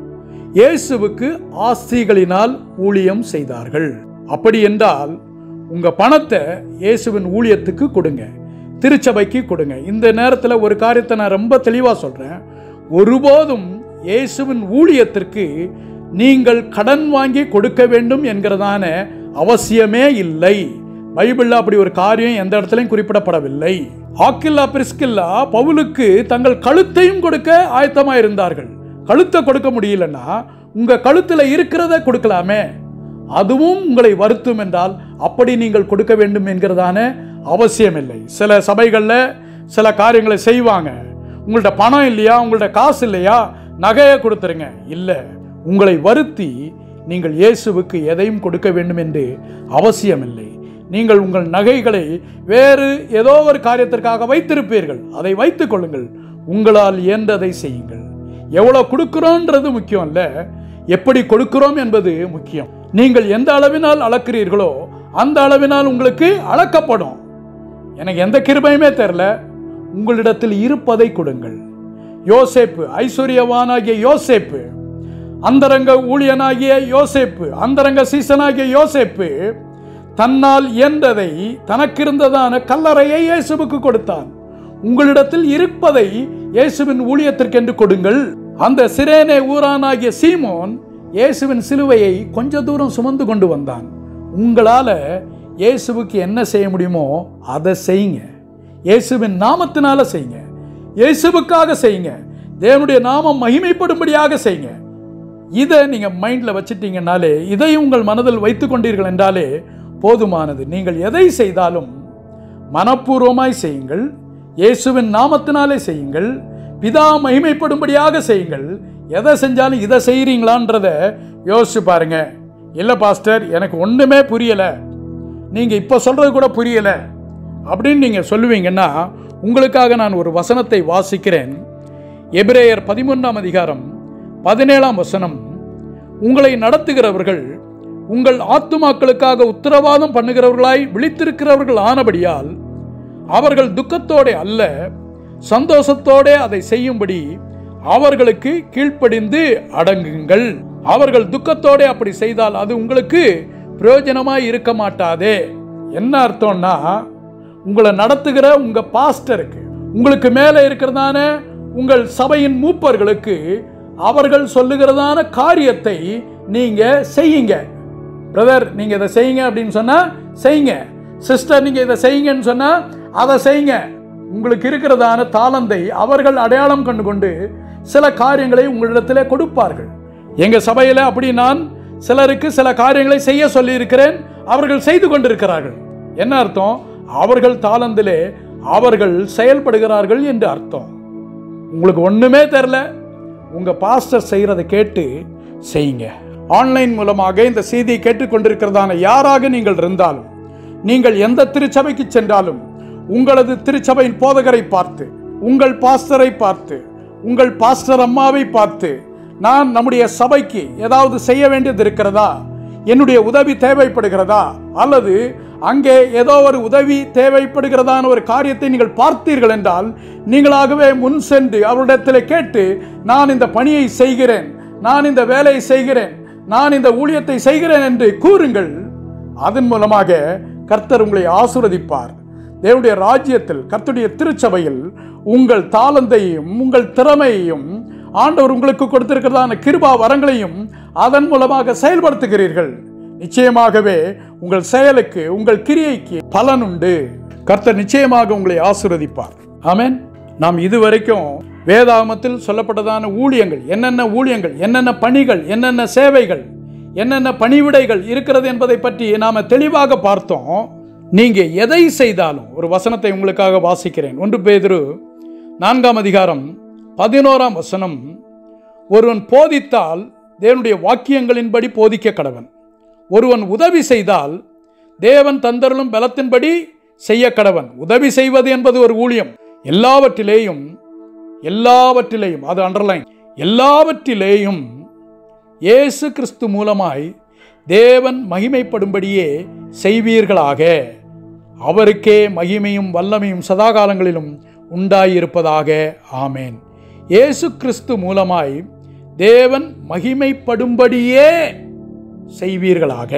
இயேசுவுக்கு ஆஸ்திகளினால் ஊழியம் செய்தார்கள் அப்படி என்றால் உங்க பணத்தை இயேசுவின் ஊழியத்துக்கு கொடுங்க திருச்சபைக்கு கொடுங்க இந்த நேரத்தில் ஒரு காரியத்தை நான் ரொம்ப தெளிவாக சொல்கிறேன் ஒருபோதும் இயேசுவின் ஊழியத்திற்கு நீங்கள் கடன் வாங்கி கொடுக்க வேண்டும் என்கிறதான அவசியமே இல்லை பைபிளில் அப்படி ஒரு காரியம் எந்த இடத்துலையும் குறிப்பிடப்படவில்லை ஆக்கில்லா பிரிஸ்கில்லா பவுலுக்கு தங்கள் கழுத்தையும் கொடுக்க ஆயத்தமாக இருந்தார்கள் கழுத்தை கொடுக்க முடியலன்னா உங்க கழுத்துல இருக்கிறத கொடுக்கலாமே அதுவும் உங்களை வருத்தும் என்றால் அப்படி நீங்கள் கொடுக்க வேண்டும் என்கிறதான அவசியம் இல்லை சில சபைகளில் சில காரியங்களை செய்வாங்க உங்கள்ட்ட பணம் இல்லையா உங்கள்ட்ட காசு இல்லையா நகையை கொடுத்துருங்க இல்லை உங்களை வருத்தி நீங்கள் இயேசுவுக்கு எதையும் கொடுக்க வேண்டும் என்று அவசியமில்லை நீங்கள் உங்கள் நகைகளை வேறு ஏதோ ஒரு காரியத்திற்காக வைத்திருப்பீர்கள் அதை வைத்துக் கொள்ளுங்கள் உங்களால் இயன்றதை செய்யுங்கள் எவ்வளோ கொடுக்கிறோன்றது முக்கியம் இல்ல எப்படி கொடுக்கிறோம் என்பது முக்கியம் நீங்கள் எந்த அளவினால் அளக்கிறீர்களோ அந்த அளவினால் உங்களுக்கு அளக்கப்படும் எனக்கு எந்த கிருபையுமே தெரில உங்களிடத்தில் இருப்பதை கொடுங்கள் யோசேப்பு ஐஸ்வர்யவானாகிய யோசேப்பு அந்தரங்க ஊழியனாகிய யோசேப்பு அந்தரங்க சீசனாகிய யோசேப்பு தன்னால் இயன்றதை தனக்கிருந்ததான கல்லறையை இயேசுவுக்கு கொடுத்தான் உங்களிடத்தில் இருப்பதை இயேசுவின் ஊழியத்திற்கென்று கொடுங்கள் அந்த சிரேனே ஊரானாகிய சீமோன் இயேசுவின் சிலுவையை கொஞ்ச தூரம் சுமந்து கொண்டு வந்தான் உங்களால இயேசுவுக்கு என்ன செய்ய முடியுமோ அதை செய்யுங்க இயேசுவின் நாமத்தினால செய்யுங்க இயேசுவுக்காக செய்யுங்க தேவனுடைய நாமம் மகிமைப்படும்படியாக செய்யுங்க இதை நீங்கள் மைண்டில் வச்சிட்டீங்கன்னாலே இதை உங்கள் மனதில் வைத்துக் கொண்டீர்கள் என்றாலே போதுமானது நீங்கள் எதை செய்தாலும் மனப்பூர்வமாய் செய்யுங்கள் இயேசுவின் நாமத்தினாலே செய்யுங்கள் பிதா மகிமைப்படும்படியாக செய்யுங்கள் எதை செஞ்சாலும் இதை செய்கிறீங்களான்றத யோசிச்சு பாருங்க இல்லை பாஸ்டர் எனக்கு ஒன்றுமே புரியலை நீங்கள் இப்போ சொல்கிறது கூட புரியலை அப்படின்னு நீங்கள் சொல்லுவீங்கன்னா உங்களுக்காக நான் ஒரு வசனத்தை வாசிக்கிறேன் எபிரேயர் பதிமூன்றாம் அதிகாரம் பதினேழாம் வசனம் உங்களை நடத்துகிறவர்கள் உங்கள் ஆத்துமாக்களுக்காக உத்தரவாதம் பண்ணுகிறவர்களாய் விழித்திருக்கிறவர்கள் ஆனபடியால் அவர்கள் துக்கத்தோட அல்ல சந்தோஷத்தோட அதை செய்யும்படி அவர்களுக்கு கீழ்ப்படிந்து அடங்குங்கள் அவர்கள் துக்கத்தோட அப்படி செய்தால் அது உங்களுக்கு பிரயோஜனமாய் இருக்க மாட்டாதே என்ன அர்த்தம்னா உங்களை நடத்துகிற உங்க பாஸ்டருக்கு உங்களுக்கு மேலே இருக்கிறதான உங்கள் சபையின் மூப்பர்களுக்கு அவர்கள் சொல்லுகிறதான காரியத்தை நீங்க செய்யுங்க பிரதர் நீங்க இதை செய்யுங்க அப்படின்னு சொன்னா செய்யுங்க சிஸ்டர் நீங்க இதை செய்யுங்கன்னு சொன்னா அதை செய்யுங்க உங்களுக்கு இருக்கிறதான தாளந்தை அவர்கள் அடையாளம் கண்டு கொண்டு சில காரியங்களை உங்களிடத்திலே கொடுப்பார்கள் எங்க சபையில அப்படி நான் சிலருக்கு சில காரியங்களை செய்ய சொல்லி இருக்கிறேன் அவர்கள் செய்து கொண்டிருக்கிறார்கள் என்ன அர்த்தம் அவர்கள் தாளந்திலே அவர்கள் செயல்படுகிறார்கள் என்று அர்த்தம் உங்களுக்கு ஒண்ணுமே தெரில உங்க பாஸ்டர் செய்யறதை கேட்டு செய்யுங்க ஆன்லைன் மூலமாக இந்த செய்தியை கேட்டுக்கொண்டிருக்கிறதான யாராக நீங்கள் இருந்தாலும் நீங்கள் எந்த திருச்சபைக்கு சென்றாலும் உங்களது திருச்சபையின் போதகரை பார்த்து உங்கள் பாஸ்டரை பார்த்து உங்கள் பாஸ்டர் அம்மாவை பார்த்து நான் நம்முடைய சபைக்கு ஏதாவது செய்ய வேண்டியது இருக்கிறதா என்னுடைய உதவி தேவைப்படுகிறதா அல்லது அங்கே ஏதோ ஒரு உதவி தேவைப்படுகிறதான ஒரு காரியத்தை நீங்கள் பார்த்தீர்கள் என்றால் நீங்களாகவே முன் சென்று அவரிடத்தில் கேட்டு நான் இந்த பணியை செய்கிறேன் நான் இந்த வேலையை செய்கிறேன் நான் இந்த ஊழியத்தை செய்கிறேன் என்று கூறுங்கள் அதன் மூலமாக கர்த்தர் உங்களை ஆசுரதிப்பார் தேவனுடைய ராஜ்யத்தில் கர்த்தருடைய திருச்சபையில் உங்கள் தாளந்தையும் உங்கள் திறமையையும் ஆண்டவர் உங்களுக்கு கொடுத்திருக்கிறதான கிருபா வரங்களையும் அதன் மூலமாக செயல்படுத்துகிறீர்கள் நிச்சயமாகவே உங்கள் செயலுக்கு உங்கள் கிரியைக்கு பலன் உண்டு கர்த்தர் நிச்சயமாக உங்களை ஆசீர்வதிப்பார் ஆமென் நாம் இதுவரைக்கும் வேதாகமத்தில் சொல்லப்பட்டதான ஊழியங்கள் என்னென்ன ஊழியங்கள் என்னென்ன பணிகள் என்னென்ன சேவைகள் என்னென்ன பணிவிடைகள் இருக்கிறது என்பதை பற்றி நாம தெளிவாக பார்த்தோம் நீங்க எதை செய்தாலும் ஒரு வசனத்தை உங்களுக்காக வாசிக்கிறேன் ஒன்று பேதுரு நான்காம் அதிகாரம் பதினோராம் வசனம் ஒருவன் போதித்தால் தேவனுடைய வாக்கியங்களின்படி போதிக்க கடவன் ஒருவன் உதவி செய்தால் தேவன் தந்தருளும் பலத்தின்படி செய்ய கடவன் உதவி செய்வது என்பது ஒரு ஊழியம் எல்லாவற்றிலேயும் எல்லாவற்றிலேயும் அது அண்டர்லைன் எல்லாவற்றிலேயும் இயேசு கிறிஸ்து மூலமாய் தேவன் மகிமைப்படும்படியே செய்வீர்களாக அவருக்கே மகிமையும் வல்லமையும் சதாகாலங்களிலும் உண்டாயிருப்பதாக ஆமேன் இயேசு கிறிஸ்து மூலமாய் தேவன் மகிமைப்படும்படியே செய்வீர்களாக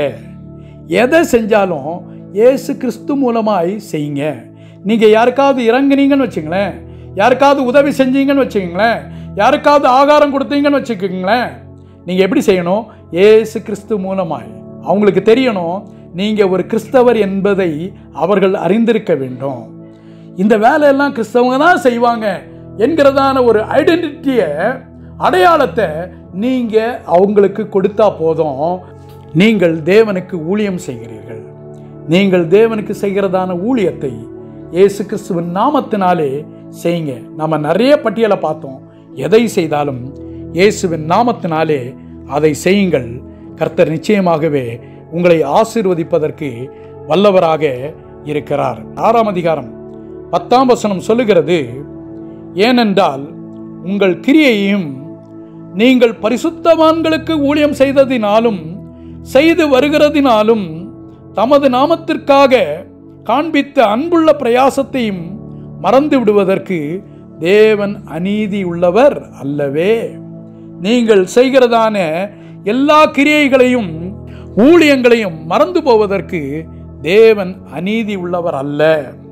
எதை செஞ்சாலும் இயேசு கிறிஸ்து மூலமாய் செய்யுங்க நீங்கள் யாருக்காவது இறங்குனீங்கன்னு வச்சுங்களேன் யாருக்காவது உதவி செஞ்சீங்கன்னு வச்சுக்கோங்களேன் யாருக்காவது ஆகாரம் கொடுத்தீங்கன்னு வச்சுக்கோங்களேன் நீங்கள் எப்படி செய்யணும் இயேசு கிறிஸ்து மூலமாய் அவங்களுக்கு தெரியணும் நீங்கள் ஒரு கிறிஸ்தவர் என்பதை அவர்கள் அறிந்திருக்க வேண்டும் இந்த வேலையெல்லாம் கிறிஸ்தவங்க தான் செய்வாங்க என்கிறதான ஒரு ஐடென்டிட்டியை அடையாளத்தை நீங்கள் அவங்களுக்கு கொடுத்தா போதும் நீங்கள் தேவனுக்கு ஊழியம் செய்கிறீர்கள் நீங்கள் தேவனுக்கு செய்கிறதான ஊழியத்தை இயேசு கிறிஸ்துவின் நாமத்தினாலே செய்யுங்க நம்ம நிறைய பட்டியலை பார்த்தோம் எதை செய்தாலும் இயேசுவின் நாமத்தினாலே அதை செய்யுங்கள் கர்த்தர் நிச்சயமாகவே உங்களை ஆசீர்வதிப்பதற்கு வல்லவராக இருக்கிறார் ஆறாம் அதிகாரம் பத்தாம் வசனம் சொல்லுகிறது ஏனென்றால் உங்கள் கிரியையும் நீங்கள் பரிசுத்தவான்களுக்கு ஊழியம் செய்ததினாலும் செய்து வருகிறதினாலும் தமது நாமத்திற்காக காண்பித்த அன்புள்ள பிரயாசத்தையும் மறந்து விடுவதற்கு தேவன் அநீதி உள்ளவர் அல்லவே நீங்கள் செய்கிறதான எல்லா கிரியைகளையும் ஊழியங்களையும் மறந்து போவதற்கு தேவன் அநீதி உள்ளவர் அல்ல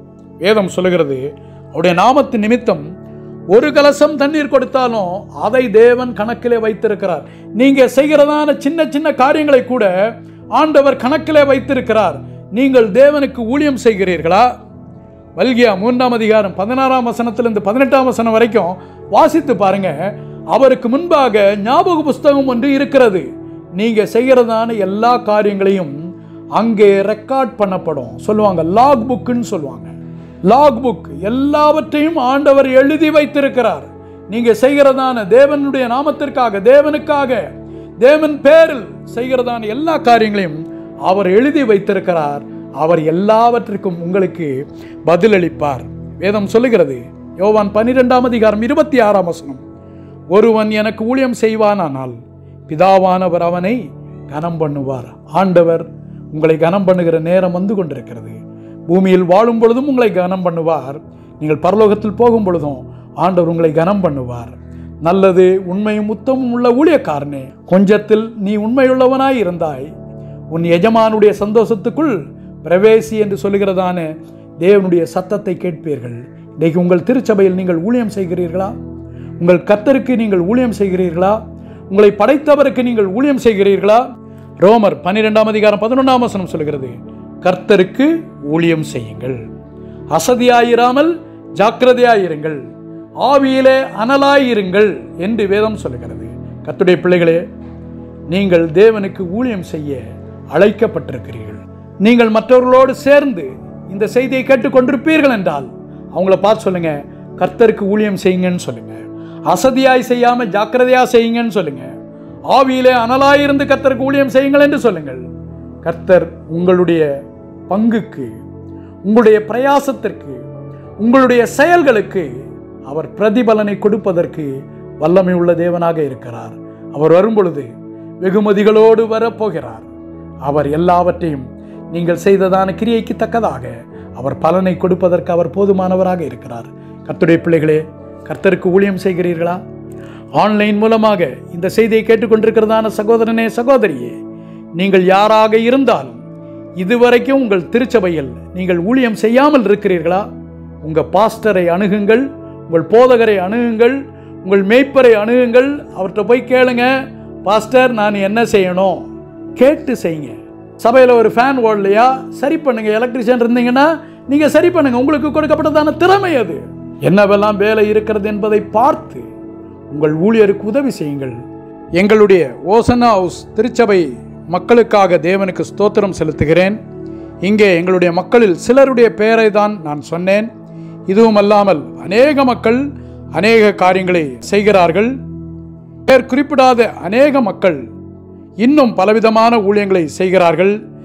வேதம் சொல்லுகிறது அவருடைய நாமத்து நிமித்தம் ஒரு கலசம் தண்ணீர் கொடுத்தாலும் அதை தேவன் கணக்கிலே வைத்திருக்கிறார் நீங்க செய்கிறதான சின்ன சின்ன காரியங்களை கூட ஆண்டவர் கணக்கிலே வைத்திருக்கிறார் நீங்கள் தேவனுக்கு ஊழியம் செய்கிறீர்களா வல்கியா மூன்றாம் அதிகாரம் பதினாறாம் வசனத்திலிருந்து பதினெட்டாம் வசனம் வரைக்கும் வாசித்து பாருங்க அவருக்கு முன்பாக ஞாபக புஸ்தகம் ஒன்று இருக்கிறது நீங்க செய்கிறதான எல்லா காரியங்களையும் அங்கே ரெக்கார்ட் பண்ணப்படும் சொல்லுவாங்க லாக் புக்குன்னு சொல்லுவாங்க லாக் புக் எல்லாவற்றையும் ஆண்டவர் எழுதி வைத்திருக்கிறார் நீங்க செய்கிறதான தேவனுடைய நாமத்திற்காக தேவனுக்காக தேவன் பேரில் செய்கிறதான எல்லா காரியங்களையும் அவர் எழுதி வைத்திருக்கிறார் அவர் எல்லாவற்றிற்கும் உங்களுக்கு பதிலளிப்பார் வேதம் சொல்லுகிறது யோவான் பன்னிரெண்டாம் அதிகாரம் இருபத்தி ஆறாம் வசனம் ஒருவன் எனக்கு ஊழியம் செய்வானானால் பிதாவானவர் அவனை கனம் பண்ணுவார் ஆண்டவர் உங்களை கனம் பண்ணுகிற நேரம் வந்து கொண்டிருக்கிறது பூமியில் வாழும் பொழுதும் உங்களை கனம் பண்ணுவார் நீங்கள் பரலோகத்தில் போகும் பொழுதும் ஆண்டவர் உங்களை கனம் பண்ணுவார் நல்லது உண்மையும் உத்தமும் உள்ள ஊழியக்காரனே கொஞ்சத்தில் நீ உண்மையுள்ளவனாய் இருந்தாய் உன் எஜமானுடைய சந்தோஷத்துக்குள் பிரவேசி என்று சொல்லுகிறதான தேவனுடைய சத்தத்தை கேட்பீர்கள் இன்றைக்கு உங்கள் திருச்சபையில் நீங்கள் ஊழியம் செய்கிறீர்களா உங்கள் கத்தருக்கு நீங்கள் ஊழியம் செய்கிறீர்களா உங்களை படைத்தவருக்கு நீங்கள் ஊழியம் செய்கிறீர்களா ரோமர் பன்னிரெண்டாம் அதிகாரம் பதினொன்றாம் வசனம் சொல்கிறது கர்த்தருக்கு ஊழியம் செய்யுங்கள் அசதியாயிராமல் ஜாக்கிரதையாயிருங்கள் ஆவியிலே அனலாயிருங்கள் என்று வேதம் சொல்லுகிறது கர்த்தருடைய பிள்ளைகளே நீங்கள் தேவனுக்கு ஊழியம் செய்ய அழைக்கப்பட்டிருக்கிறீர்கள் நீங்கள் மற்றவர்களோடு சேர்ந்து இந்த செய்தியை கேட்டுக்கொண்டிருப்பீர்கள் என்றால் அவங்கள பார்த்து சொல்லுங்க கர்த்தருக்கு ஊழியம் செய்யுங்கன்னு சொல்லுங்க அசதியாய் செய்யாம ஜாக்கிரதையா செய்யுங்கன்னு சொல்லுங்க ஆவியிலே அனலாயிருந்து கர்த்தருக்கு ஊழியம் செய்யுங்கள் என்று சொல்லுங்கள் கர்த்தர் உங்களுடைய பங்குக்கு உங்களுடைய பிரயாசத்திற்கு உங்களுடைய செயல்களுக்கு அவர் பிரதிபலனை கொடுப்பதற்கு வல்லமை உள்ள தேவனாக இருக்கிறார் அவர் வரும்பொழுது வெகுமதிகளோடு வரப்போகிறார் அவர் எல்லாவற்றையும் நீங்கள் செய்ததான கிரியைக்கு தக்கதாக அவர் பலனை கொடுப்பதற்கு அவர் போதுமானவராக இருக்கிறார் கர்த்தருடைய பிள்ளைகளே கர்த்தருக்கு ஊழியம் செய்கிறீர்களா ஆன்லைன் மூலமாக இந்த செய்தியை கேட்டுக்கொண்டிருக்கிறதான சகோதரனே சகோதரியே நீங்கள் யாராக இருந்தாலும் இதுவரைக்கும் உங்கள் திருச்சபையில் நீங்கள் ஊழியம் செய்யாமல் இருக்கிறீர்களா உங்கள் பாஸ்டரை அணுகுங்கள் உங்கள் போதகரை அணுகுங்கள் உங்கள் மேய்ப்பரை அணுகுங்கள் அவர்கிட்ட போய் கேளுங்க பாஸ்டர் நான் என்ன செய்யணும் கேட்டு செய்யுங்க சபையில் ஒரு ஃபேன் ஓடலையா சரி பண்ணுங்க எலக்ட்ரிஷியன் இருந்தீங்கன்னா நீங்கள் சரி பண்ணுங்க உங்களுக்கு கொடுக்கப்பட்டதான திறமை அது என்னவெல்லாம் வேலை இருக்கிறது என்பதை பார்த்து உங்கள் ஊழியருக்கு உதவி செய்யுங்கள் எங்களுடைய ஓசனா ஹவுஸ் திருச்சபை மக்களுக்காக தேவனுக்கு ஸ்தோத்திரம் செலுத்துகிறேன் இங்கே எங்களுடைய மக்களில் சிலருடைய பெயரை தான் நான் சொன்னேன் இதுவும் அல்லாமல் அநேக மக்கள் அநேக காரியங்களை செய்கிறார்கள் பெயர் குறிப்பிடாத அநேக மக்கள் இன்னும் பலவிதமான ஊழியங்களை செய்கிறார்கள்